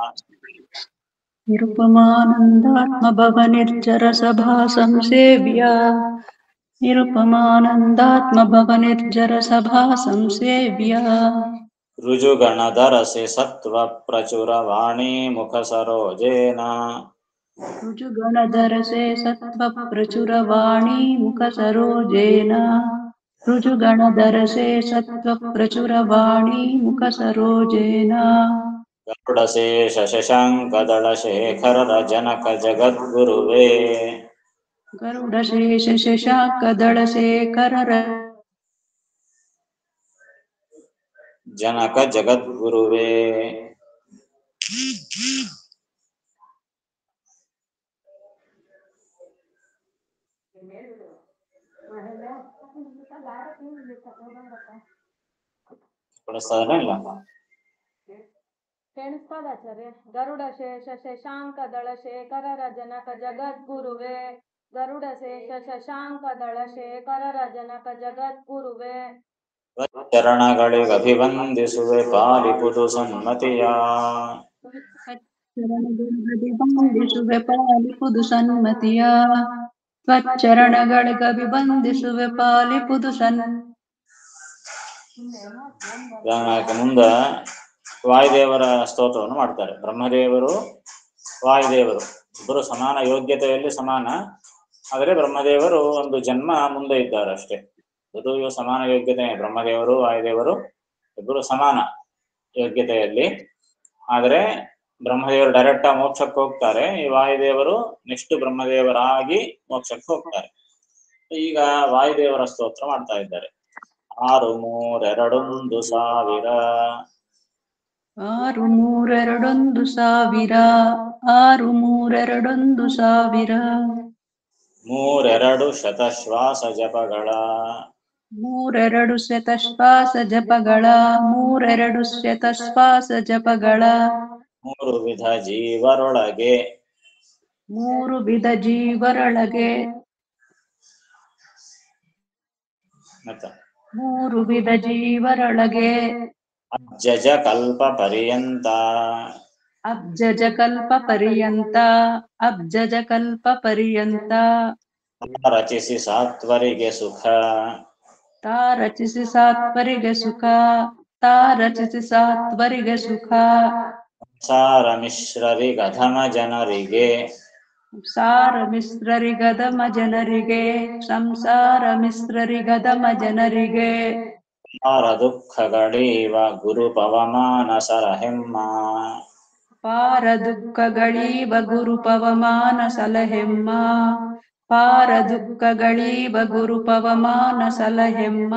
ನಿರುಪಮಾನಂದಾತ್ಮ ಭವ ನಿರ್ಜರ ಸಭಾ ಸಂಸೇವ್ಯ ನಿರುಪಮಾನಂದಾತ್ಮ ಭವ ನಿರ್ಜರ ಸಭಾ ಸಂಸೇವ್ಯ ರುಜುಗಣಧರಸೆ ಸತ್ವ ಪ್ರಚುರ ವಾಣಿ ಮುಖ ಸರೋಜೇನ ರುಜುಗಣಧರಸೆ ಸತ್ವ ಪ್ರಚುರ ವಾಣಿ ಮುಖ ಸರೋಜೇನ ರುಜುಗಣಧರಸೆ ಸತ್ವ ಪ್ರಚುರ ವಾಣಿ ಮುಖ ಸರೋಜೇನ ಗರುಡಶೇಷ ಶಶಾಂಕದಳ ಶೇಖರರ ಜನಕ ಜಗದ್ಗುರುವೇ ಗರುಡಶೇಷ ಶಶಾಕದಳ ಶೇಖರರ ಜನಕ ಜಗದ್ಗುರುವೇ ಕೊಡಿಸ್ತಾರ ಇಲ್ಲ ಕೇಳಿಸ್ತದ ಆಚಾರ್ಯ ಗರುಡ ಶೇಷ ಶಶಾಂಕ ದಳ ಶೇಖರರ ಜನಕ ಜಗದ್ಗುರುವೇ ಗರುಡ ಶೇಷ ಶಶಾಂಕ ದಳ ಶೇಖರರ ಜನಕ ಜಗದ್ಗುರುವೇ ಚರಣಗಳಿಗೆ ಅಭಿವಂದಿಸುವೆ ಪಾಲಿಪುದು ಸನ್ಮತಿಯ ವಂದಿಸುವೆ ಪಾಲಿಪುದು ಸನ್ಮತಿಯ ತ್ವಚ್ಚರಣಗಳಿಗಭಿವಂದಿಸುವೆ ಪಾಲಿಪುದು ಸನ್ ಉದಾಹರಣೆಗೆ ಮುಂದ ವಾಯುದೇವರ ಸ್ತೋತ್ರವನ್ನು ಮಾಡ್ತಾರೆ ಬ್ರಹ್ಮದೇವರು ವಾಯುದೇವರು ಇಬ್ಬರು ಸಮಾನ ಯೋಗ್ಯತೆಯಲ್ಲಿ ಸಮಾನ ಆದರೆ ಬ್ರಹ್ಮದೇವರು ಒಂದು ಜನ್ಮ ಮುಂದೆ ಇದ್ದಾರೆ ಅಷ್ಟೇ ಇದು ಇವು ಸಮಾನ ಯೋಗ್ಯತೆ ಬ್ರಹ್ಮದೇವರು ವಾಯುದೇವರು ಇಬ್ಬರು ಸಮಾನ ಯೋಗ್ಯತೆಯಲ್ಲಿ ಆದರೆ ಬ್ರಹ್ಮದೇವರು ಡೈರೆಕ್ಟ್ ಆಗಿ ಮೋಕ್ಷಕ್ಕೆ ಹೋಗ್ತಾರೆ ಈ ವಾಯುದೇವರು ನೆಕ್ಸ್ಟ್ ಬ್ರಹ್ಮದೇವರಾಗಿ ಮೋಕ್ಷಕ್ಕೆ ಹೋಗ್ತಾರೆ ಈಗ ವಾಯುದೇವರ ಸ್ತೋತ್ರ ಮಾಡ್ತಾ ಇದ್ದಾರೆ ಆರು ಮೂರೆರಡೊಂದು ಸಾವಿರ ಆರು ಮೂರೆರಡೊಂದು ಸಾವಿರ ಆರು ಮೂರೆರಡೊಂದು ಸಾವಿರ ಮೂರೆರಡು ಶತಶ್ವಾಸ ಜಪಗಳ ಮೂರೆರಡು ಶತಶ್ವಾಸ ಜಪಗಳ ಮೂರೆರಡು ಶತಶ್ವಾಸ ಜಪಗಳ ಮೂರು ವಿಧ ಜೀವರೊಳಗೆ ಮೂರು ವಿಧ ಜೀವರೊಳಗೆ ಮತ್ತ ಮೂರು ವಿಧ ಜೀವರೊಳಗೆ ಅಜ್ಜಜ ಕಲ್ಪ ಪರ್ಯಂತ ಅಬ್ಜಜ ಕಲ್ಪ ಪರ್ಯಂತ ಅಬ್ಜಜ ಕಲ್ಪ ಪರ್ಯಂತ ರಚಿಸಿ ಸಾತ್ವರಿಗೆ ಸುಖ ತಾ ರಚಿಸಿ ಸಾತ್ವರಿಗೆ ಸುಖ ತಾ ರಚಿಸಿ ಸಾತ್ವರಿಗೆ ಸುಖ ಸಾರ ಮಿಶ್ರರಿಗಧಮ ಜನರಿಗೆ ಸಂಸಾರ ಮಿಶ್ರರಿಗದಮ ಜನರಿಗೆ ಸಂಸಾರ ಮಿಶ್ರರಿಗದಮ ಜನರಿಗೆ ಪಾರ ದುಃಖಗಳೀವ ಗುರು ಪವಮಾನ ಸರಹೆಮ್ಮ ಪಾರ ದುಃಖಗಳೀವ ಗುರು ಪವಮಾನ ಸಲಹೆಮ್ಮ ಪಾರ ದುಃಖಗಳೀವ ಗುರು ಪವಮಾನ ಸಲಹೆಮ್ಮ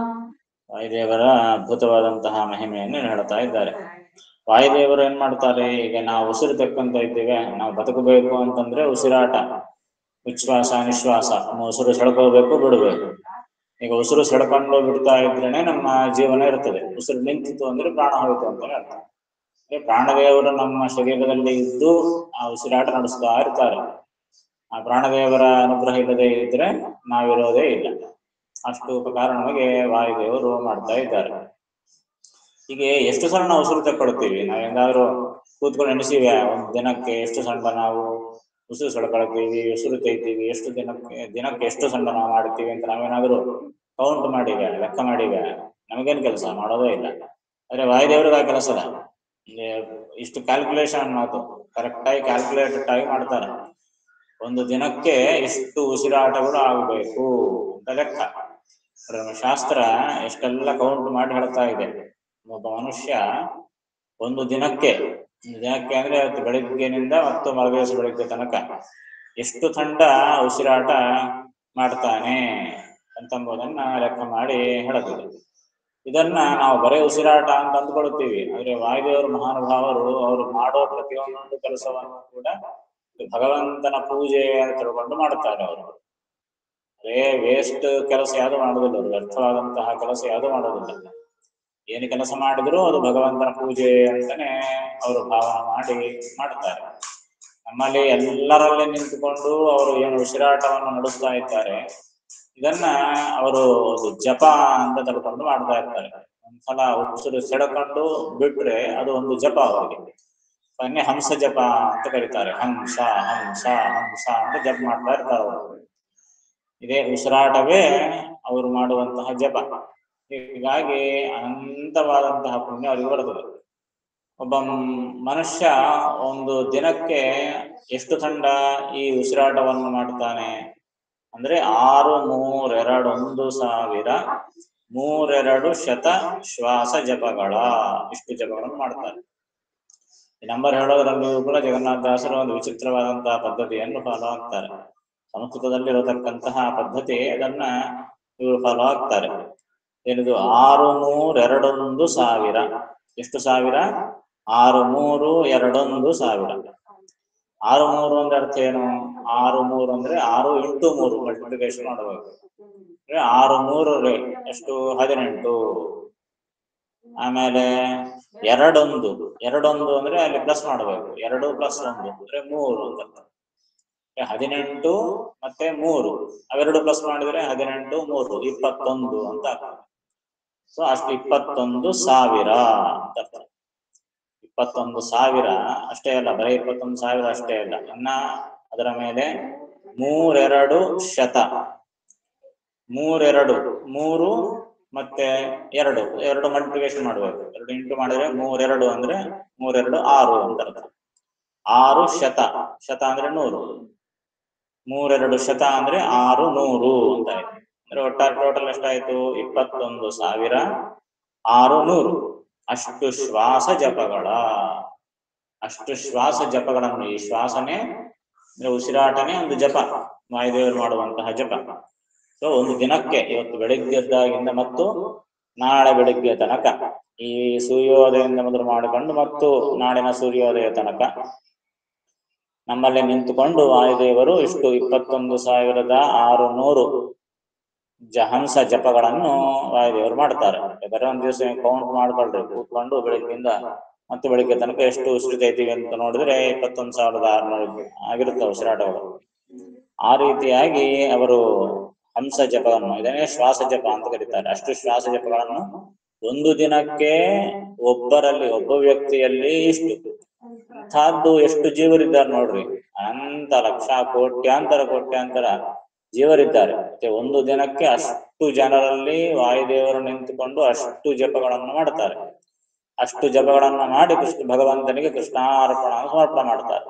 ವಾಯುದೇವರ ಅದ್ಭುತವಾದಂತಹ ಮಹಿಮೆಯನ್ನು ಹೇಳ್ತಾ ಇದ್ದಾರೆ ವಾಯುದೇವರು ಏನ್ ಮಾಡ್ತಾರೆ ಈಗ ನಾವು ಉಸಿರು ತೆಕ್ಕಂತ ಇದ್ದೇವೆ ನಾವು ಬದುಕಬೇಕು ಅಂತಂದ್ರೆ ಉಸಿರಾಟ ವಿಶ್ವಾಸ ನಿಶ್ವಾಸ ನಮ್ಮ ಉಸಿರು ಸೆಳ್ಕೋಬೇಕು ಬಿಡಬೇಕು ಈಗ ಉಸಿರು ಸೆಳ್ಕೊಂಡು ಬಿಡ್ತಾ ಇದ್ರೇನೆ ನಮ್ಮ ಜೀವನ ಇರ್ತದೆ ಉಸಿರು ನಿಂತಿತ್ತು ಅಂದ್ರೆ ಪ್ರಾಣ ಹೋಯ್ತು ಅಂತ ಅರ್ಥ ಅಂದ್ರೆ ಪ್ರಾಣದೇವರು ನಮ್ಮ ಶರೀರದಲ್ಲಿ ಇದ್ದು ಆ ಉಸಿರಾಟ ನಡೆಸ್ತಾ ಇರ್ತಾರೆ ಆ ಪ್ರಾಣದೇವರ ಅನುಗ್ರಹ ಇಲ್ಲದೆ ಇದ್ರೆ ನಾವಿರೋದೇ ಇಲ್ಲ ಅಷ್ಟು ಉಪಕಾರ ನಮಗೆ ವಾಯುದೇವರು ಮಾಡ್ತಾ ಇದ್ದಾರೆ ಹೀಗೆ ಎಷ್ಟು ಸಲ ನಾವು ಉಸಿರು ತಕ್ಕೊಳ್ತೀವಿ ನಾವ್ ಹೆಂಗಾದ್ರೂ ಕೂತ್ಕೊಂಡು ಎಣಿಸಿವೆ ಒಂದ್ ದಿನಕ್ಕೆ ಎಷ್ಟು ಸಣ್ಣ ನಾವು ಉಸಿರು ಸೆಳ್ಕೊಳ್ತೀವಿ ಉಸಿರು ತೆಗಿತೀವಿ ಎಷ್ಟು ದಿನಕ್ಕೆ ದಿನಕ್ಕೆ ಎಷ್ಟು ಸಣ್ಣ ನಾವು ಮಾಡ್ತೀವಿ ಅಂತ ನಾವೇನಾದ್ರೂ ಕೌಂಟ್ ಮಾಡಿವೆ ಲೆಕ್ಕ ಮಾಡಿವೆ ನಮಗೇನ್ ಕೆಲಸ ಮಾಡೋದೇ ಇಲ್ಲ ಆದ್ರೆ ವಾಯುದೇವ್ರಿಗೆ ಆ ಕೆಲಸ ಇಲ್ಲ ಇಲ್ಲಿ ಇಷ್ಟು ಕ್ಯಾಲ್ಕುಲೇಷನ್ ಮಾತು ಕರೆಕ್ಟ್ ಆಗಿ ಕ್ಯಾಲ್ಕುಲೇಟೆಡ್ ಆಗಿ ಮಾಡ್ತಾರೆ ಒಂದು ದಿನಕ್ಕೆ ಇಷ್ಟು ಉಸಿರಾಟಗಳು ಆಗಬೇಕು ಅಂತ ಲೆಕ್ಕ ಆದ್ರೆ ನಮ್ಮ ಶಾಸ್ತ್ರ ಎಷ್ಟೆಲ್ಲ ಕೌಂಟ್ ಮಾಡಿ ಹೇಳ್ತಾ ಇದೆ ಒಬ್ಬ ಮನುಷ್ಯ ಒಂದು ದಿನಕ್ಕೆ ಒಂದು ದಿನಕ್ಕೆ ಅಂದ್ರೆ ಅವತ್ತು ಬೆಳಿಗ್ಗೆನಿಂದ ಮತ್ತು ಮರುದಿವಸ ಬೆಳಿಗ್ಗೆ ತನಕ ಎಷ್ಟು ತಂಡ ಉಸಿರಾಟ ಮಾಡ್ತಾನೆ ಅಂತಂಬುದನ್ನ ಲೆಕ್ಕ ಮಾಡಿ ಹೇಳುತ್ತದೆ ಇದನ್ನ ನಾವು ಬರೇ ಉಸಿರಾಟ ಅಂತ ಅಂದ್ಕೊಳ್ತೀವಿ ಆದ್ರೆ ವಾಯುದೇವರು ಮಹಾನುಭಾವರು ಅವರು ಮಾಡೋ ಪ್ರತಿಯೊಂದು ಕೆಲಸವನ್ನು ಕೂಡ ಭಗವಂತನ ಪೂಜೆ ಅಂತ ತಿಳ್ಕೊಂಡು ಮಾಡುತ್ತಾರೆ ಅವರು ಅದೇ ವೇಸ್ಟ್ ಕೆಲಸ ಯಾವುದು ಮಾಡುದಿಲ್ಲ ಅವರು ವ್ಯರ್ಥವಾದಂತಹ ಕೆಲಸ ಯಾವುದು ಮಾಡುವುದಿಲ್ಲ ಏನು ಕೆಲಸ ಮಾಡಿದ್ರು ಅದು ಭಗವಂತನ ಪೂಜೆ ಅಂತಾನೆ ಅವರು ಭಾವನೆ ಮಾಡಿ ಮಾಡುತ್ತಾರೆ ನಮ್ಮಲ್ಲಿ ಎಲ್ಲರಲ್ಲಿ ನಿಂತುಕೊಂಡು ಅವರು ಏನು ಉಸಿರಾಟವನ್ನು ನಡೆಸ್ತಾ ಇದ್ದಾರೆ ಇದನ್ನ ಅವರು ಅದು ಜಪ ಅಂತ ತಿಳ್ಕೊಂಡು ಮಾಡ್ತಾ ಇರ್ತಾರೆ ಒಂದ್ಸಲ ಉಸಿರು ಸೆಳೆಕೊಂಡು ಬಿಟ್ರೆ ಅದು ಒಂದು ಜಪ ಅವರಿಗೆ ಅದನ್ನೇ ಹಂಸ ಜಪ ಅಂತ ಕರೀತಾರೆ ಹಂಸ ಹಂಸ ಹಂಸ ಅಂತ ಜಪ ಮಾಡ್ತಾ ಇರ್ತಾರೆ ಅವರು ಇದೇ ಉಸಿರಾಟವೇ ಅವರು ಮಾಡುವಂತಹ ಜಪ ಹೀಗಾಗಿ ಅನಂತವಾದಂತಹ ಪುಣ್ಯ ಅವರಿಗೆ ಬರುತ್ತದೆ ಒಬ್ಬ ಮ್- ಮನುಷ್ಯ ಒಂದು ದಿನಕ್ಕೆ ಎಷ್ಟು ತಂಡ ಈ ಉಸಿರಾಟವನ್ನು ಮಾಡ್ತಾನೆ ಅಂದ್ರೆ ಆರು ಮೂರೆರಡೊಂದು ಸಾವಿರ ಮೂರೆರಡು ಶತ ಶ್ವಾಸ ಜಪಗಳ ಇಷ್ಟು ಜಪಗಳನ್ನು ಮಾಡ್ತಾರೆ ಈ ನಂಬರ್ ಹೇಳೋದ್ರಲ್ಲಿಯೂ ಕೂಡ ಜಗನ್ನಾಥದಾಸರು ಒಂದು ವಿಚಿತ್ರವಾದಂತಹ ಪದ್ಧತಿಯನ್ನು ಫಾಲೋ ಆಗ್ತಾರೆ ಸಂಸ್ಕೃತದಲ್ಲಿರತಕ್ಕಂತಹ ಪದ್ಧತಿ ಅದನ್ನ ಇವರು ಫಾಲೋ ಆಗ್ತಾರೆ ಏನಿದು ಆರು ಮೂರ್ ಎರಡೊಂದು ಸಾವಿರ ಎಷ್ಟು ಸಾವಿರ ಆರು ಮೂರು ಎರಡೊಂದು ಸಾವಿರ ಆರು ಮೂರು ಅಂದ್ರೆ ಅರ್ಥ ಏನು ಆರು ಮೂರು ಅಂದ್ರೆ ಆರು ಇಂಟು ಮೂರು ಮಲ್ಟಿಪ್ಲಿಕೇಶನ್ ಮಾಡಬೇಕು ಅಂದ್ರೆ ಆರು ಮೂರು ರೇ ಎಷ್ಟು ಹದಿನೆಂಟು ಆಮೇಲೆ ಎರಡೊಂದು ಎರಡೊಂದು ಅಂದ್ರೆ ಅಲ್ಲಿ ಪ್ಲಸ್ ಮಾಡಬೇಕು ಎರಡು ಪ್ಲಸ್ ಒಂದು ಅಂದ್ರೆ ಮೂರು ಅಂತ ಅರ್ಥ. ಅಂದ್ರೆ ಹದಿನೆಂಟು ಮತ್ತೆ ಮೂರು ಅವೆರಡು ಪ್ಲಸ್ ಮಾಡಿದ್ರೆ ಹದಿನೆಂಟು ಮೂರು ಇಪ್ಪತ್ತೊಂದು ಅಂತ ಆಗ್ತದೆ ಸೊ ಅಷ್ಟು ಇಪ್ಪತ್ತೊಂದು ಸಾವಿರ ಅಂತ ಅರ್ಥ ಇಪ್ಪತ್ತೊಂದು ಸಾವಿರ ಅಷ್ಟೇ ಅಲ್ಲ ಬರೀ ಇಪ್ಪತ್ತೊಂದು ಸಾವಿರ ಅಷ್ಟೇ ಅಲ್ಲ ಇನ್ನ ಅದರ ಮೇಲೆ ಮೂರೆರಡು ಶತ ಮೂರೆರಡು ಮೂರು ಮತ್ತೆ ಎರಡು ಎರಡು ಮಲ್ಟಿಪ್ಲಿಕೇಶನ್ ಮಾಡಬೇಕು ಎರಡು ಇಂಟು ಮಾಡಿದ್ರೆ ಮೂರೆರಡು ಅಂದ್ರೆ ಮೂರೆರಡು ಆರು ಅಂತ ಅರ್ಥ ಆರು ಶತ ಶತ ಅಂದ್ರೆ ನೂರು ಮೂರೆರಡು ಶತ ಅಂದ್ರೆ ಆರು ನೂರು ಅಂತ ಆಯ್ತು ಅಂದ್ರೆ ಒಟ್ಟಾರೆ ಟೋಟಲ್ ಎಷ್ಟಾಯ್ತು ಇಪ್ಪತ್ತೊಂದು ಸಾವಿರ ಆರು ನೂರು ಅಷ್ಟು ಶ್ವಾಸ ಜಪಗಳ ಅಷ್ಟು ಶ್ವಾಸ ಜಪಗಳನ್ನು ಈ ಶ್ವಾಸನೆ ಅಂದ್ರೆ ಉಸಿರಾಟನೆ ಒಂದು ಜಪ ವಾಯುದೇವರು ಮಾಡುವಂತಹ ಜಪ ಸೊ ಒಂದು ದಿನಕ್ಕೆ ಇವತ್ತು ಬೆಳಿಗ್ಗೆ ಎದ್ದಾಗಿಂದ ಮತ್ತು ನಾಳೆ ಬೆಳಿಗ್ಗೆ ತನಕ ಈ ಸೂರ್ಯೋದಯದಿಂದ ಮೊದಲು ಮಾಡಿಕೊಂಡು ಮತ್ತು ನಾಡಿನ ಸೂರ್ಯೋದಯ ತನಕ ನಮ್ಮಲ್ಲಿ ನಿಂತುಕೊಂಡು ವಾಯುದೇವರು ಇಷ್ಟು ಇಪ್ಪತ್ತೊಂದು ಸಾವಿರದ ಆರು ನೂರು ಜಹಂಸ ಜಪಗಳನ್ನು ವಾಯುದೇವರು ಮಾಡ್ತಾರೆ ಬೇಕಾದ್ರೆ ಒಂದ್ ದಿವಸ ಕೌಂಟ್ ಮಾಡ್ಕೊಳ್ರಿ ಕೂತ್ಕೊಂಡು ಬೆಳಿಗ್ಗೆಯಿಂದ ಮತ್ತೆ ಬೆಳಿಗ್ಗೆ ತನಕ ಎಷ್ಟು ಉಸಿರಿತೈತಿವಿ ಅಂತ ನೋಡಿದ್ರೆ ಇಪ್ಪತ್ತೊಂದು ಸಾವಿರದ ಆರುನೂರು ಆಗಿರುತ್ತೆ ಉಸಿರಾಟಗಳು ಆ ರೀತಿಯಾಗಿ ಅವರು ಹಂಸ ಜಪವನ್ನು ಇದನ್ನೇ ಶ್ವಾಸ ಜಪ ಅಂತ ಕರೀತಾರೆ ಅಷ್ಟು ಶ್ವಾಸ ಜಪಗಳನ್ನು ಒಂದು ದಿನಕ್ಕೆ ಒಬ್ಬರಲ್ಲಿ ಒಬ್ಬ ವ್ಯಕ್ತಿಯಲ್ಲಿ ಇಷ್ಟು ಅಂಥದ್ದು ಎಷ್ಟು ಜೀವರಿದ್ದಾರೆ ನೋಡ್ರಿ ಅನಂತ ಲಕ್ಷ ಕೋಟ್ಯಾಂತರ ಕೋಟ್ಯಾಂತರ ಜೀವರಿದ್ದಾರೆ ಮತ್ತೆ ಒಂದು ದಿನಕ್ಕೆ ಅಷ್ಟು ಜನರಲ್ಲಿ ವಾಯುದೇವರು ನಿಂತುಕೊಂಡು ಅಷ್ಟು ಜಪಗಳನ್ನು ಮಾಡ್ತಾರೆ ಅಷ್ಟು ಜಪಗಳನ್ನ ಮಾಡಿ ಕೃಷ್ಣ ಭಗವಂತನಿಗೆ ಕೃಷ್ಣಾರ್ಪಣ ಸಮರ್ಪಣೆ ಮಾಡ್ತಾರೆ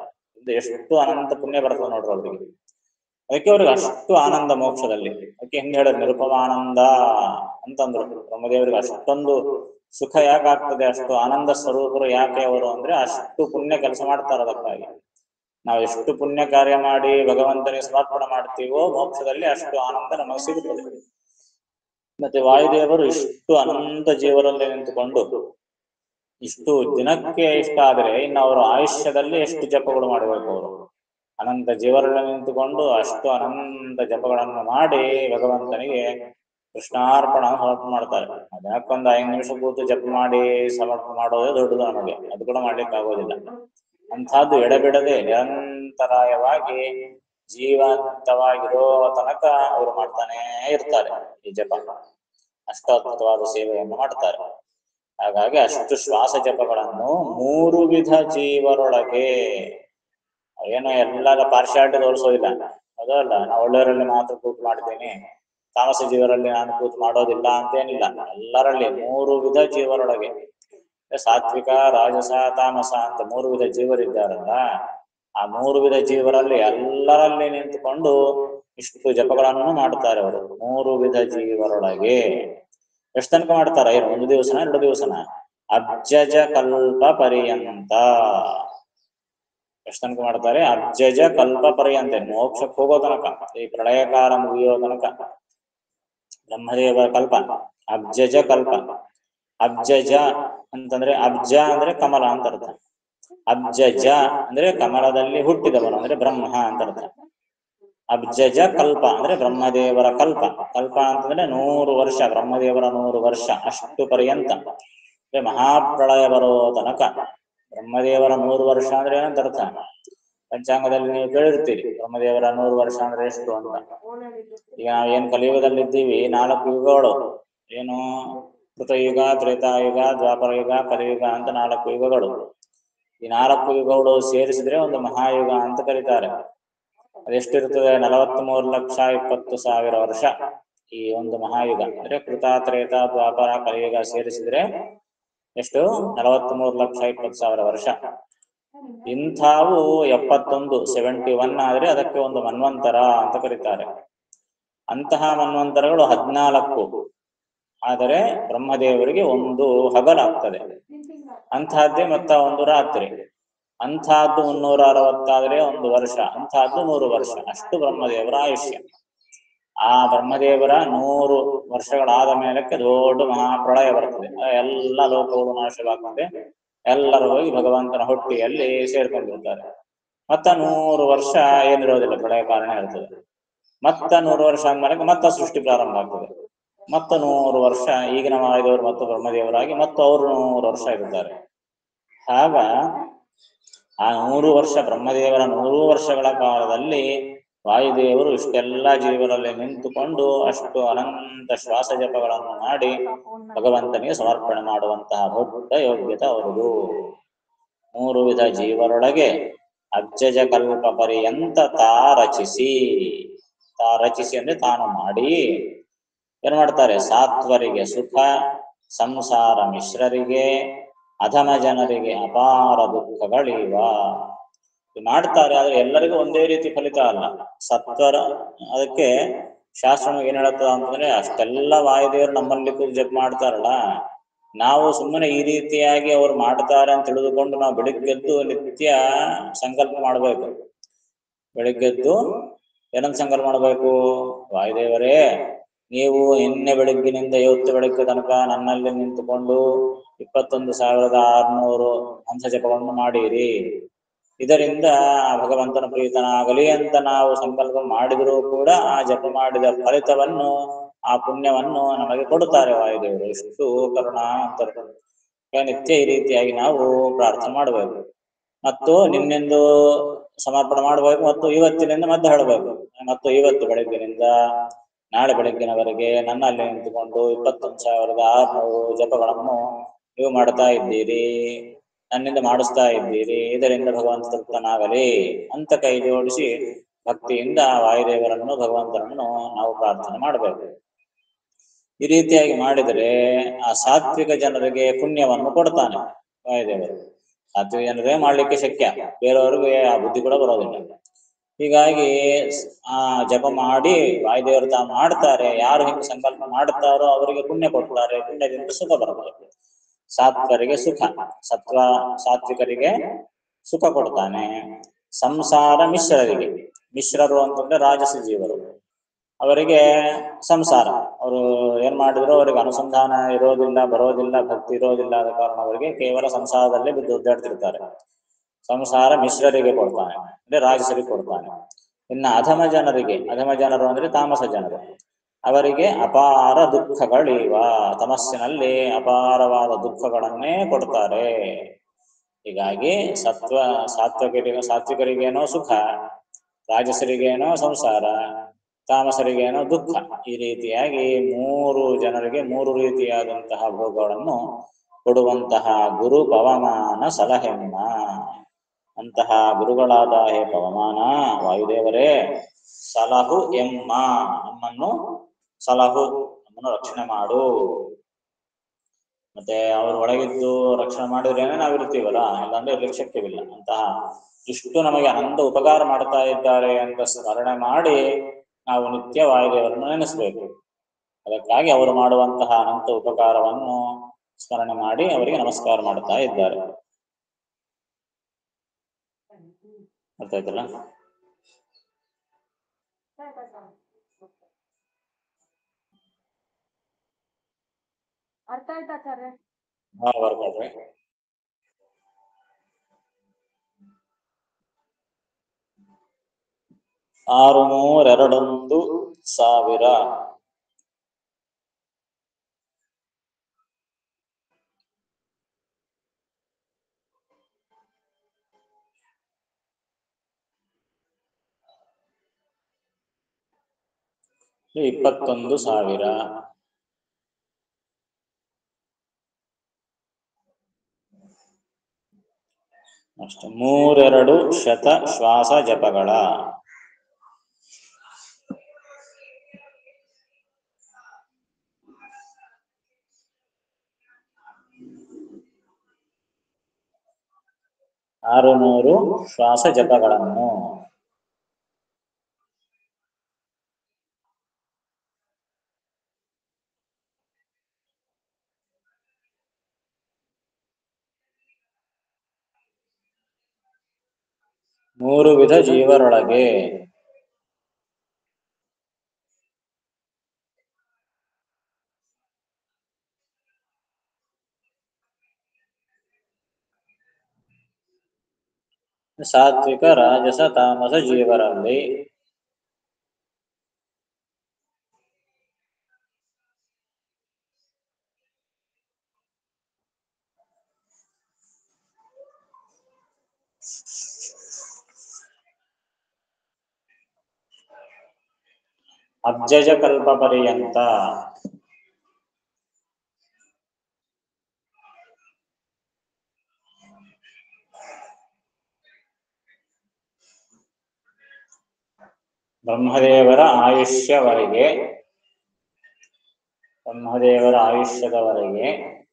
ಇದು ಎಷ್ಟು ಅನಂತ ಪುಣ್ಯ ಬರ್ತದೆ ನೋಡ್ರಿ ಅವ್ರಿಗೆ ಅದಕ್ಕೆ ಅವ್ರಿಗೆ ಅಷ್ಟು ಆನಂದ ಮೋಕ್ಷದಲ್ಲಿ ಅದಕ್ಕೆ ಹೆಂಗ್ ಹೇಳಿದ್ರು ನಿರುಪಮಾನಂದ ಅಂತಂದ್ರು ಬ್ರಹ್ಮದೇವರಿಗೆ ಅಷ್ಟೊಂದು ಸುಖ ಯಾಕೆ ಆಗ್ತದೆ ಅಷ್ಟು ಆನಂದ ಸ್ವರೂಪರು ಯಾಕೆ ಅವರು ಅಂದ್ರೆ ಅಷ್ಟು ಪುಣ್ಯ ಕೆಲಸ ಮಾಡ್ತಾರೆ ಅದಕ್ಕಾಗಿ ನಾವು ಎಷ್ಟು ಪುಣ್ಯ ಕಾರ್ಯ ಮಾಡಿ ಭಗವಂತನಿಗೆ ಸಮರ್ಪಣೆ ಮಾಡ್ತೀವೋ ಮೋಕ್ಷದಲ್ಲಿ ಅಷ್ಟು ಆನಂದ ನಮಗೆ ಸಿಗುತ್ತದೆ ಮತ್ತೆ ವಾಯುದೇವರು ಇಷ್ಟು ಅನಂತ ಜೀವರಲ್ಲಿ ನಿಂತುಕೊಂಡು ಇಷ್ಟು ದಿನಕ್ಕೆ ಇಷ್ಟ ಆದ್ರೆ ಇನ್ನು ಅವರು ಆಯುಷ್ಯದಲ್ಲಿ ಎಷ್ಟು ಜಪಗಳು ಮಾಡಬೇಕು ಅವರು ಅನಂತ ಜೀವರಲ್ಲಿ ನಿಂತುಕೊಂಡು ಅಷ್ಟು ಅನಂತ ಜಪಗಳನ್ನು ಮಾಡಿ ಭಗವಂತನಿಗೆ ಕೃಷ್ಣಾರ್ಪಣ ಸಮರ್ಪಣೆ ಮಾಡ್ತಾರೆ ಅದ್ಯಾಕೊಂದು ಐದು ನಿಮಿಷ ಕೂತು ಜಪ ಮಾಡಿ ಸಮರ್ಪಣೆ ಮಾಡೋದೇ ದೊಡ್ಡದು ನಮಗೆ ಅದು ಕೂಡ ಮಾಡ್ಲಿಕ್ಕೆ ಆಗೋದಿಲ್ಲ ಅಂಥದ್ದು ಎಡಬಿಡದೆ ನಿರಂತರಾಯವಾಗಿ ಜೀವಂತವಾಗಿರೋ ತನಕ ಅವರು ಮಾಡ್ತಾನೇ ಇರ್ತಾರೆ ಈ ಜಪ ಅಷ್ಟಾದ್ಭುತವಾದ ಸೇವೆಯನ್ನು ಮಾಡ್ತಾರೆ ಹಾಗಾಗಿ ಅಷ್ಟು ಶ್ವಾಸ ಜಪಗಳನ್ನು ಮೂರು ವಿಧ ಜೀವರೊಳಗೆ ಏನು ಎಲ್ಲರ ಪಾರ್ಶಾಲಿಟಿ ತೋರಿಸೋದಿಲ್ಲ ಅದಲ್ಲ ನಾವು ಒಳ್ಳೆಯವರಲ್ಲಿ ಮಾತ್ರ ಕೂತು ಮಾಡ್ತೀನಿ ತಾಮಸ ಜೀವರಲ್ಲಿ ನಾನು ಕೂತು ಮಾಡೋದಿಲ್ಲ ಅಂತೇನಿಲ್ಲ ಎಲ್ಲರಲ್ಲಿ ಮೂರು ವಿಧ ಜೀವರೊಳಗೆ ಸಾತ್ವಿಕ ರಾಜಸ ತಾಮಸ ಅಂತ ಮೂರು ವಿಧ ಜೀವರಿದ್ದಾರಲ್ಲ ಆ ಮೂರು ವಿಧ ಜೀವರಲ್ಲಿ ಎಲ್ಲರಲ್ಲಿ ನಿಂತುಕೊಂಡು ಇಷ್ಟು ಜಪಗಳನ್ನು ಮಾಡ್ತಾರೆ ಅವರು ಮೂರು ವಿಧ ಜೀವರೊಳಗೆ ಎಷ್ಟು ತನಕ ಮಾಡ್ತಾರ ಏನು ಒಂದು ದಿವಸನ ಎರಡು ದಿವಸನ ಅಬ್ಜಜ ಕಲ್ಪ ಪರ್ಯಂತ ಎಷ್ಟು ತನಕ ಮಾಡ್ತಾರೆ ಅಬ್ಜಜ ಕಲ್ಪ ಪರ್ಯಂತ ಮೋಕ್ಷಕ್ಕೆ ಹೋಗೋ ತನಕ ಈ ಪ್ರಳಯ ಕಾಲ ಮುಗಿಯೋ ತನಕ ಬ್ರಹ್ಮದೇವರ ಕಲ್ಪ ಅಬ್ಜಜ ಕಲ್ಪ ಅಬ್ಜಜ ಅಂತಂದ್ರೆ ಅಬ್ಜ ಅಂದ್ರೆ ಕಮಲ ಅಂತ ಅರ್ಥ ಅಬ್ಜಜ ಅಂದ್ರೆ ಕಮಲದಲ್ಲಿ ಹುಟ್ಟಿದವನು ಅಂದ್ರೆ ಬ್ರಹ್ಮ ಅಂತ ಅರ್ಥ ಅಬ್ಜಜ ಕಲ್ಪ ಅಂದ್ರೆ ಬ್ರಹ್ಮದೇವರ ಕಲ್ಪ ಕಲ್ಪ ಅಂತಂದ್ರೆ ನೂರು ವರ್ಷ ಬ್ರಹ್ಮದೇವರ ನೂರು ವರ್ಷ ಅಷ್ಟು ಪರ್ಯಂತ ಅಂದ್ರೆ ಮಹಾಪ್ರಳಯ ಬರೋ ತನಕ ಬ್ರಹ್ಮದೇವರ ನೂರು ವರ್ಷ ಅಂದ್ರೆ ಏನಂತ ಅರ್ಥ ಪಂಚಾಂಗದಲ್ಲಿ ನೀವು ಕೇಳಿರ್ತೀರಿ ಬ್ರಹ್ಮದೇವರ ನೂರು ವರ್ಷ ಅಂದ್ರೆ ಎಷ್ಟು ಅಂತ ಈಗ ನಾವು ಏನ್ ಕಲಿಯುಗದಲ್ಲಿದ್ದೀವಿ ನಾಲ್ಕು ಯುಗಗಳು ಏನು ಕೃತಯುಗ ತ್ರೇತಾಯುಗ ದ್ವಾಪರ ಯುಗ ಕಲಿಯುಗ ಅಂತ ನಾಲ್ಕು ಯುಗಗಳು ಈ ನಾಲ್ಕು ಯುಗಗಳು ಸೇರಿಸಿದ್ರೆ ಒಂದು ಮಹಾಯುಗ ಅಂತ ಕರೀತಾರೆ ಅದೆಷ್ಟಿರ್ತದೆ ನಲವತ್ತ್ ಮೂರು ಲಕ್ಷ ಇಪ್ಪತ್ತು ಸಾವಿರ ವರ್ಷ ಈ ಒಂದು ಮಹಾಯುಗ ಅಂದ್ರೆ ಕೃತ ತ್ರೇತ ದ್ವಾಪರ ಕಲಿಯುಗ ಸೇರಿಸಿದ್ರೆ ಎಷ್ಟು ನಲವತ್ತ್ ಮೂರು ಲಕ್ಷ ಇಪ್ಪತ್ತು ಸಾವಿರ ವರ್ಷ ಇಂಥವು ಎಪ್ಪತ್ತೊಂದು ಸೆವೆಂಟಿ ಒನ್ ಆದ್ರೆ ಅದಕ್ಕೆ ಒಂದು ಮನ್ವಂತರ ಅಂತ ಕರೀತಾರೆ ಅಂತಹ ಮನ್ವಂತರಗಳು ಹದಿನಾಲ್ಕು ಆದರೆ ಬ್ರಹ್ಮದೇವರಿಗೆ ಒಂದು ಹಗಲಾಗ್ತದೆ ಅಂತಹದ್ದೇ ಮತ್ತ ಒಂದು ರಾತ್ರಿ ಅಂತಹದ್ದು ಮುನ್ನೂರ ಅರವತ್ತಾದ್ರೆ ಒಂದು ವರ್ಷ ಅಂತಹದ್ದು ನೂರು ವರ್ಷ ಅಷ್ಟು ಬ್ರಹ್ಮದೇವರ ಆಯುಷ್ಯ ಆ ಬ್ರಹ್ಮದೇವರ ನೂರು ವರ್ಷಗಳಾದ ಮೇಲಕ್ಕೆ ದೊಡ್ಡ ಮಹಾಪ್ರಳಯ ಬರ್ತದೆ ಆ ಎಲ್ಲ ಲೋಕಗಳು ನಾಶವಾಗ್ತದೆ ಎಲ್ಲರೂ ಹೋಗಿ ಭಗವಂತನ ಹೊಟ್ಟಿಯಲ್ಲಿ ಸೇರ್ಕೊಂಡಿರ್ತಾರೆ ಮತ್ತ ನೂರು ವರ್ಷ ಏನಿರೋದಿಲ್ಲ ಪ್ರಳಯ ಕಾರಣ ಇರ್ತದೆ ಮತ್ತ ನೂರು ವರ್ಷ ಆದ್ಮೇಲೆ ಮತ್ತ ಸೃಷ್ಟಿ ಪ್ರಾರಂಭ ಆಗ್ತದೆ ಮತ್ತ ನೂರು ವರ್ಷ ಈಗಿನ ವಾಯುದೇವರು ಮತ್ತು ಬ್ರಹ್ಮದೇವರಾಗಿ ಮತ್ತು ಅವರು ನೂರು ವರ್ಷ ಇರ್ತಾರೆ ಆಗ ಆ ನೂರು ವರ್ಷ ಬ್ರಹ್ಮದೇವರ ನೂರು ವರ್ಷಗಳ ಕಾಲದಲ್ಲಿ ವಾಯುದೇವರು ಇಷ್ಟೆಲ್ಲ ಜೀವರಲ್ಲಿ ನಿಂತುಕೊಂಡು ಅಷ್ಟು ಅನಂತ ಶ್ವಾಸ ಜಪಗಳನ್ನು ಮಾಡಿ ಭಗವಂತನಿಗೆ ಸಮರ್ಪಣೆ ಮಾಡುವಂತಹ ದೊಡ್ಡ ಯೋಗ್ಯತೆ ಅವರದು ಮೂರು ವಿಧ ಜೀವರೊಳಗೆ ಅಬ್ಜಜ ಕಲ್ಪ ಪರ್ಯಂತ ತಾ ರಚಿಸಿ ತಾ ರಚಿಸಿ ಅಂದ್ರೆ ತಾನು ಮಾಡಿ ಏನ್ ಮಾಡ್ತಾರೆ ಸಾತ್ವರಿಗೆ ಸುಖ ಸಂಸಾರ ಮಿಶ್ರರಿಗೆ ಅಧಮ ಜನರಿಗೆ ಅಪಾರ ದುಃಖಗಳಿವ ಇದು ಮಾಡ್ತಾರೆ ಆದ್ರೆ ಎಲ್ಲರಿಗೂ ಒಂದೇ ರೀತಿ ಫಲಿತ ಅಲ್ಲ ಸತ್ವರ ಅದಕ್ಕೆ ಶಾಸ್ತ್ರ ಏನ್ ಹೇಳುತ್ತದ ಅಂತಂದ್ರೆ ಅಷ್ಟೆಲ್ಲ ವಾಯುದೇವರು ನಮ್ಮಲ್ಲಿ ಕೂತು ಜಪ ಮಾಡ್ತಾರಲ್ಲ ನಾವು ಸುಮ್ಮನೆ ಈ ರೀತಿಯಾಗಿ ಅವ್ರು ಮಾಡ್ತಾರೆ ಅಂತ ತಿಳಿದುಕೊಂಡು ನಾವು ಬೆಳಿಗ್ಗೆದ್ದು ನಿತ್ಯ ಸಂಕಲ್ಪ ಮಾಡ್ಬೇಕು ಬೆಳಿಗ್ಗೆದ್ದು ಏನಂತ ಸಂಕಲ್ಪ ಮಾಡ್ಬೇಕು ವಾಯುದೇವರೇ ನೀವು ನಿನ್ನೆ ಬೆಳಗ್ಗಿನಿಂದ ಇವತ್ತು ಬೆಳಗ್ಗೆ ತನಕ ನನ್ನಲ್ಲಿ ನಿಂತುಕೊಂಡು ಇಪ್ಪತ್ತೊಂದು ಸಾವಿರದ ಆರ್ನೂರು ಹಂಸ ಜಪಗಳನ್ನು ಮಾಡಿರಿ ಇದರಿಂದ ಆ ಭಗವಂತನ ಪ್ರೀತನಾಗಲಿ ಅಂತ ನಾವು ಸಂಕಲ್ಪ ಮಾಡಿದರೂ ಕೂಡ ಆ ಜಪ ಮಾಡಿದ ಫಲಿತವನ್ನು ಆ ಪುಣ್ಯವನ್ನು ನಮಗೆ ಕೊಡುತ್ತಾರೆ ವಾಯುದೇವರು ಎಷ್ಟು ಕರುಣಾಂತರು ನಿತ್ಯ ಈ ರೀತಿಯಾಗಿ ನಾವು ಪ್ರಾರ್ಥನೆ ಮಾಡಬೇಕು ಮತ್ತು ನಿನ್ನೆಂದು ಸಮರ್ಪಣೆ ಮಾಡಬೇಕು ಮತ್ತು ಇವತ್ತಿನಿಂದ ಮತ್ತೆ ಹೇಳಬೇಕು ಮತ್ತು ಇವತ್ತು ಬೆಳಗ್ಗಿನಿಂದ ನಾಳೆ ಬೆಳಗ್ಗಿನವರೆಗೆ ನನ್ನಲ್ಲಿ ನಿಂತುಕೊಂಡು ಇಪ್ಪತ್ತೊಂದು ಸಾವಿರದ ಆರುನೂರು ಜಪಗಳನ್ನು ನೀವು ಮಾಡ್ತಾ ಇದ್ದೀರಿ ನನ್ನಿಂದ ಮಾಡಿಸ್ತಾ ಇದ್ದೀರಿ ಇದರಿಂದ ಭಗವಂತ ತೃಪ್ತನಾಗಲಿ ಅಂತ ಕೈ ಜೋಡಿಸಿ ಭಕ್ತಿಯಿಂದ ವಾಯುದೇವರನ್ನು ಭಗವಂತನನ್ನು ನಾವು ಪ್ರಾರ್ಥನೆ ಮಾಡಬೇಕು ಈ ರೀತಿಯಾಗಿ ಮಾಡಿದರೆ ಆ ಸಾತ್ವಿಕ ಜನರಿಗೆ ಪುಣ್ಯವನ್ನು ಕೊಡ್ತಾನೆ ವಾಯುದೇವರು ಸಾತ್ವಿಕ ಜನರೇ ಮಾಡ್ಲಿಕ್ಕೆ ಶಕ್ಯ ಬೇರೆಯವ್ರಿಗೆ ಆ ಬುದ್ಧಿ ಕೂಡ ಬರೋದಿಲ್ಲ ಹೀಗಾಗಿ ಆ ಜಪ ಮಾಡಿ ವಾಯುದೇವರು ತಾವು ಮಾಡ್ತಾರೆ ಯಾರು ಹಿಂಗೆ ಸಂಕಲ್ಪ ಮಾಡ್ತಾರೋ ಅವರಿಗೆ ಪುಣ್ಯ ಕೊಡ್ತಾರೆ ಪುಣ್ಯದಿಂದ ಸುಖ ಬರ್ತದೆ ಸಾತ್ವರಿಗೆ ಸುಖ ಸತ್ವ ಸಾತ್ವಿಕರಿಗೆ ಸುಖ ಕೊಡ್ತಾನೆ ಸಂಸಾರ ಮಿಶ್ರರಿಗೆ ಮಿಶ್ರರು ಅಂತಂದ್ರೆ ರಾಜಸ ಜೀವರು ಅವರಿಗೆ ಸಂಸಾರ ಅವರು ಏನ್ ಮಾಡಿದ್ರು ಅವರಿಗೆ ಅನುಸಂಧಾನ ಇರೋದಿಲ್ಲ ಬರೋದಿಲ್ಲ ಭಕ್ತಿ ಇರೋದಿಲ್ಲ ಆದ ಕಾರಣ ಅವರಿಗೆ ಕೇವಲ ಸಂಸಾರದಲ್ಲೇ ಬಿದ್ದು ಒದ್ದಾಡ್ತಿರ್ತಾರೆ ಸಂಸಾರ ಮಿಶ್ರರಿಗೆ ಕೊಡ್ತಾನೆ ಅಂದ್ರೆ ರಾಜಸರಿಗೆ ಕೊಡ್ತಾನೆ ಇನ್ನು ಅಧಮ ಜನರಿಗೆ ಅಧಮ ಜನರು ಅಂದ್ರೆ ತಾಮಸ ಜನರು ಅವರಿಗೆ ಅಪಾರ ದುಃಖಗಳಿವ ತಮಸ್ಸಿನಲ್ಲಿ ಅಪಾರವಾದ ದುಃಖಗಳನ್ನೇ ಕೊಡ್ತಾರೆ ಹೀಗಾಗಿ ಸತ್ವ ಸಾತ್ವಿಕರಿಗೆ ಸಾತ್ವಿಕರಿಗೇನೋ ಸುಖ ರಾಜಸರಿಗೇನೋ ಸಂಸಾರ ತಾಮಸರಿಗೇನೋ ದುಃಖ ಈ ರೀತಿಯಾಗಿ ಮೂರು ಜನರಿಗೆ ಮೂರು ರೀತಿಯಾದಂತಹ ಭೋಗಗಳನ್ನು ಕೊಡುವಂತಹ ಗುರು ಪವಮಾನ ಸಲಹೆನ್ನ ಅಂತಹ ಗುರುಗಳಾದ ಹೇ ಪವಮಾನ ವಾಯುದೇವರೇ ಸಲಹು ಎಮ್ಮ ನಮ್ಮನ್ನು ಸಲಹು ನಮ್ಮನ್ನು ರಕ್ಷಣೆ ಮಾಡು ಮತ್ತೆ ಅವ್ರ ಒಳಗಿದ್ದು ರಕ್ಷಣೆ ಮಾಡಿದ್ರೇನೆ ನಾವಿರ್ತೀವಲ್ಲ ಇಲ್ಲಾಂದ್ರೆ ಇರ್ಲಿಕ್ಕೆ ಶಕ್ಯವಿಲ್ಲ ಅಂತಹ ಇಷ್ಟು ನಮಗೆ ಅನಂತ ಉಪಕಾರ ಮಾಡ್ತಾ ಇದ್ದಾರೆ ಅಂತ ಸ್ಮರಣೆ ಮಾಡಿ ನಾವು ನಿತ್ಯ ವಾಯುದೇವರನ್ನು ನೆನೆಸ್ಬೇಕು ಅದಕ್ಕಾಗಿ ಅವರು ಮಾಡುವಂತಹ ಅನಂತ ಉಪಕಾರವನ್ನು ಸ್ಮರಣೆ ಮಾಡಿ ಅವರಿಗೆ ನಮಸ್ಕಾರ ಮಾಡ್ತಾ ಇದ್ದಾರೆ ಅರ್ಥ ಆಯ್ತಲ್ಲ ಅರ್ಥ ಆಯ್ತಾ ಆಚಾರ್ಯ ಬಹಳ ಬರ್ಕೊಳ್ರಿ ಆರು ಮೂರೆರಡೊಂದು ಸಾವಿರ ಇಪ್ಪತ್ತೊಂದು ಸಾವಿರ ಅಷ್ಟೇ ಮೂರೆರಡು ಶತ ಶ್ವಾಸ ಜಪಗಳ ಆರುನೂರು ಶ್ವಾಸ ಜಪಗಳನ್ನು ಮೂರು ವಿಧ ಜೀವರೊಳಗೆ ಸಾತ್ವಿಕ ರಾಜಸ ತಾಮಸ ಜೀವರಲ್ಲಿ ಅಬ್ಜಜ ಕಲ್ಪ ಪರ್ಯಂತ ಬ್ರಹ್ಮದೇವರ ಆಯುಷ್ಯವರೆಗೆ ಬ್ರಹ್ಮದೇವರ ಆಯುಷ್ಯದವರೆಗೆ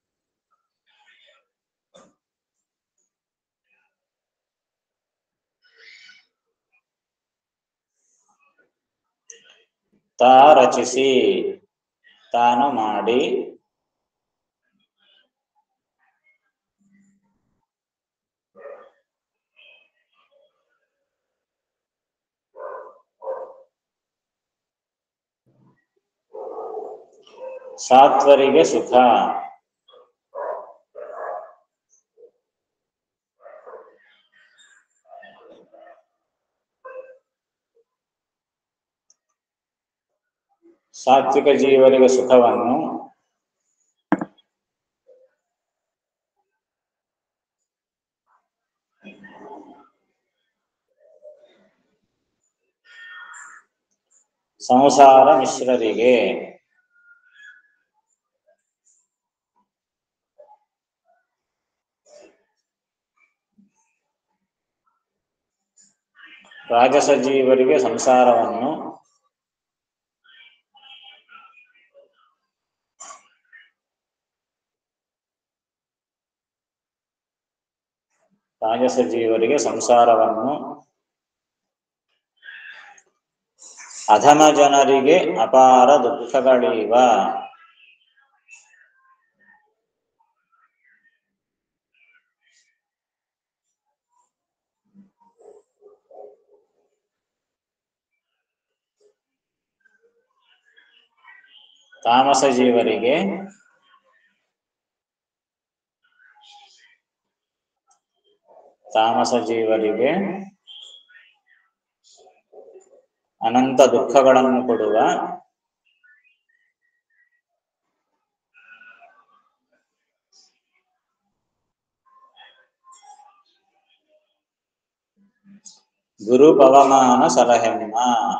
ತಾ ರಚಿಸಿ ತಾನು ಮಾಡಿ ಸಾತ್ವರಿಗೆ ಸುಖ ಸಾತ್ವಿಕ ಜೀವರಿಗೆ ಸುಖವನ್ನು ಸಂಸಾರ ಮಿಶ್ರರಿಗೆ ರಾಜಸ ಜೀವರಿಗೆ ಸಂಸಾರವನ್ನು ತಾಜಸ ಜೀವರಿಗೆ ಸಂಸಾರವನ್ನು ಅಧಮ ಜನರಿಗೆ ಅಪಾರ ದುಃಖಗಳೀವ ತಾಮಸ ಜೀವರಿಗೆ ತಾಮಸ ಜೀವರಿಗೆ ಅನಂತ ದುಃಖಗಳನ್ನು ಕೊಡುವ ಗುರು ಪವಮಾನ ಸಲಹೆಮ್ಮ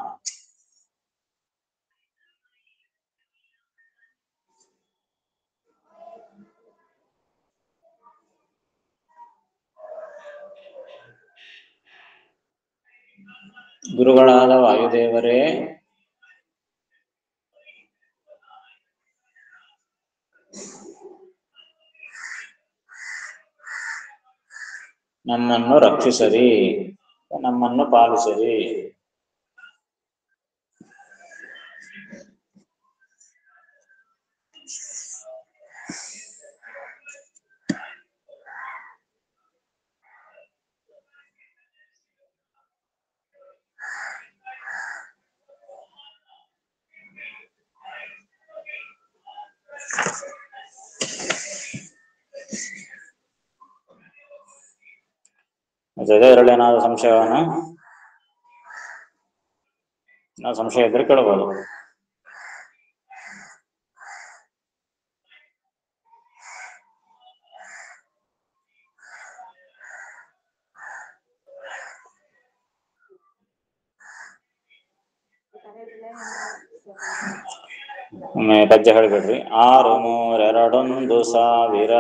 ಗುರುಗಳಾದ ವಾಯುದೇವರೇ ನಮ್ಮನ್ನು ರಕ್ಷಿಸರಿ ನಮ್ಮನ್ನು ಪಾಲಿಸರಿ ಜೊತೆ ಎರಡೇನಾದ್ರು ಸಂಶಯವನ್ನು ನಾವು ಸಂಶಯ ಇದ್ರೆ ಕೇಳಬಹುದು ಒಮ್ಮೆ ಪದ್ಯ ಹೇಳ್ಬಿಡ್ರಿ ಆರು ಮೂರೆರಡೊಂದು ಸಾವಿರ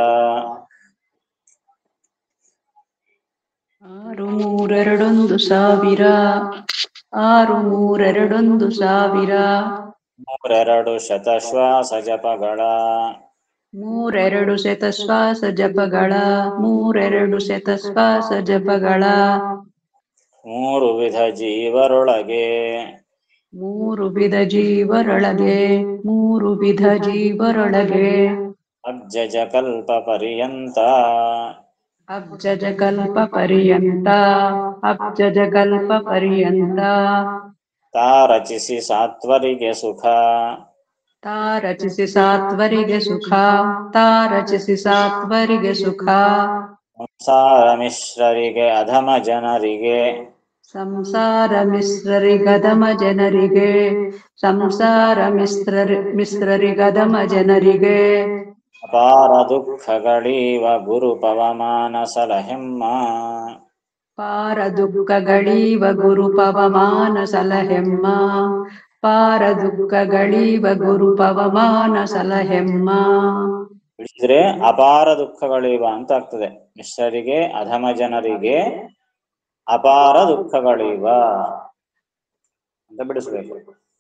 ಆರು ಮೂರೆರಡೊಂದು ಸಾವಿರ ಆರು ಮೂರೆರಡೊಂದು ಸಾವಿರ ಮೂರೆರಡು ಶತಶ್ವಾಸ ಜಪಗಳ ಮೂರೆರಡು ಶತಶ್ವಾಸ ಜಪಗಳ ಮೂರೆರಡು ಶತಶ್ವಾಸ ಜಪಗಳ ಮೂರು ವಿಧ ಜೀವರೊಳಗೆ ಮೂರು ವಿಧ ಜೀವರೊಳಗೆ ಮೂರು ವಿಧ ಜೀವರೊಳಗೆ ಅಬ್ಜಜ ಕಲ್ಪ ಪರ್ಯಂತ ಅಬ್ಜಜ ಕಲ್ಪ ಪರ್ಯಂತ ಅಬ್ಜಜ ಕಲ್ಪ ಪರ್ಯಂತ ತಾ ರಚಿಸಿ ಸಾತ್ವರಿಗೆ ಸುಖ ತಾ ರಚಿಸಿ ಸಾತ್ವರಿಗೆ ಸುಖ ತಾ ರಚಿಸಿ ಸಾತ್ವರಿಗೆ ಸುಖ ಸಂಸಾರ ಮಿಶ್ರರಿಗೆ ಅಧಮ ಜನರಿಗೆ ಸಂಸಾರ ಮಿಶ್ರರಿಗದಮ ಜನರಿಗೆ ಸಂಸಾರ ಮಿಶ್ರರಿ ಮಿಶ್ರರಿಗದಮ ಜನರಿಗೆ ಅಪಾರ ದುಃಖಗಳೀವ ಗುರು ಪವಮಾನ ಸಲಹೆಮ್ಮ ಪಾರ ದುಃಖಗಳೀವ ಗುರು ಪವಮಾನ ಸಲಹೆಮ್ಮ ಪಾರ ದುಃಖಗಳೀವ ಗುರು ಪವಮಾನ ಸಲಹೆಮ್ಮ ಬಿಡಿಸಿದ್ರೆ ಅಪಾರ ದುಃಖಗಳೀವ ಅಂತ ಆಗ್ತದೆ ಮಿಶ್ರರಿಗೆ ಅಧಮ ಜನರಿಗೆ ಅಪಾರ ದುಃಖಗಳೀವ ಅಂತ ಬಿಡಿಸ್ಬೇಕು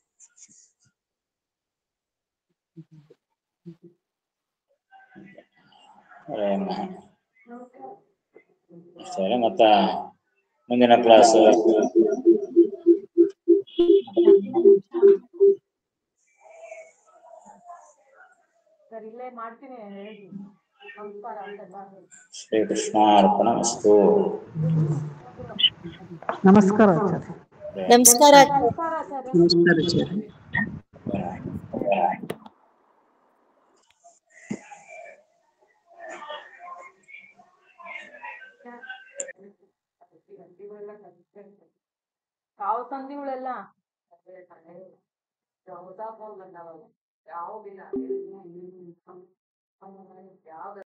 ಹರೇ ನಮಃ. ಸರಿ ಮತ್ತ ಮುಂದಿನ ಕ್ಲಾಸ್ ಸರ್ ಇಲ್ಲೇ ಮಾಡ್ತೀನಿ ಹೇಳಿ ನಮಸ್ಕಾರ ಅಂತೆಲ್ಲ ಶ್ರೀ ಕೃಷ್ಣಾರ್ಪಣ ವಸ್ತು ನಮಸ್ಕಾರ ಆಚಾರ್ಯ ನಮಸ್ಕಾರ ನಮಸ್ಕಾರ ಆಚಾರ್ಯ ನಮಸ್ಕಾರ ಆಚಾರ್ಯ ಕಾವು ಸಂಧಿಗಳೆಲ್ಲ ಯಾವ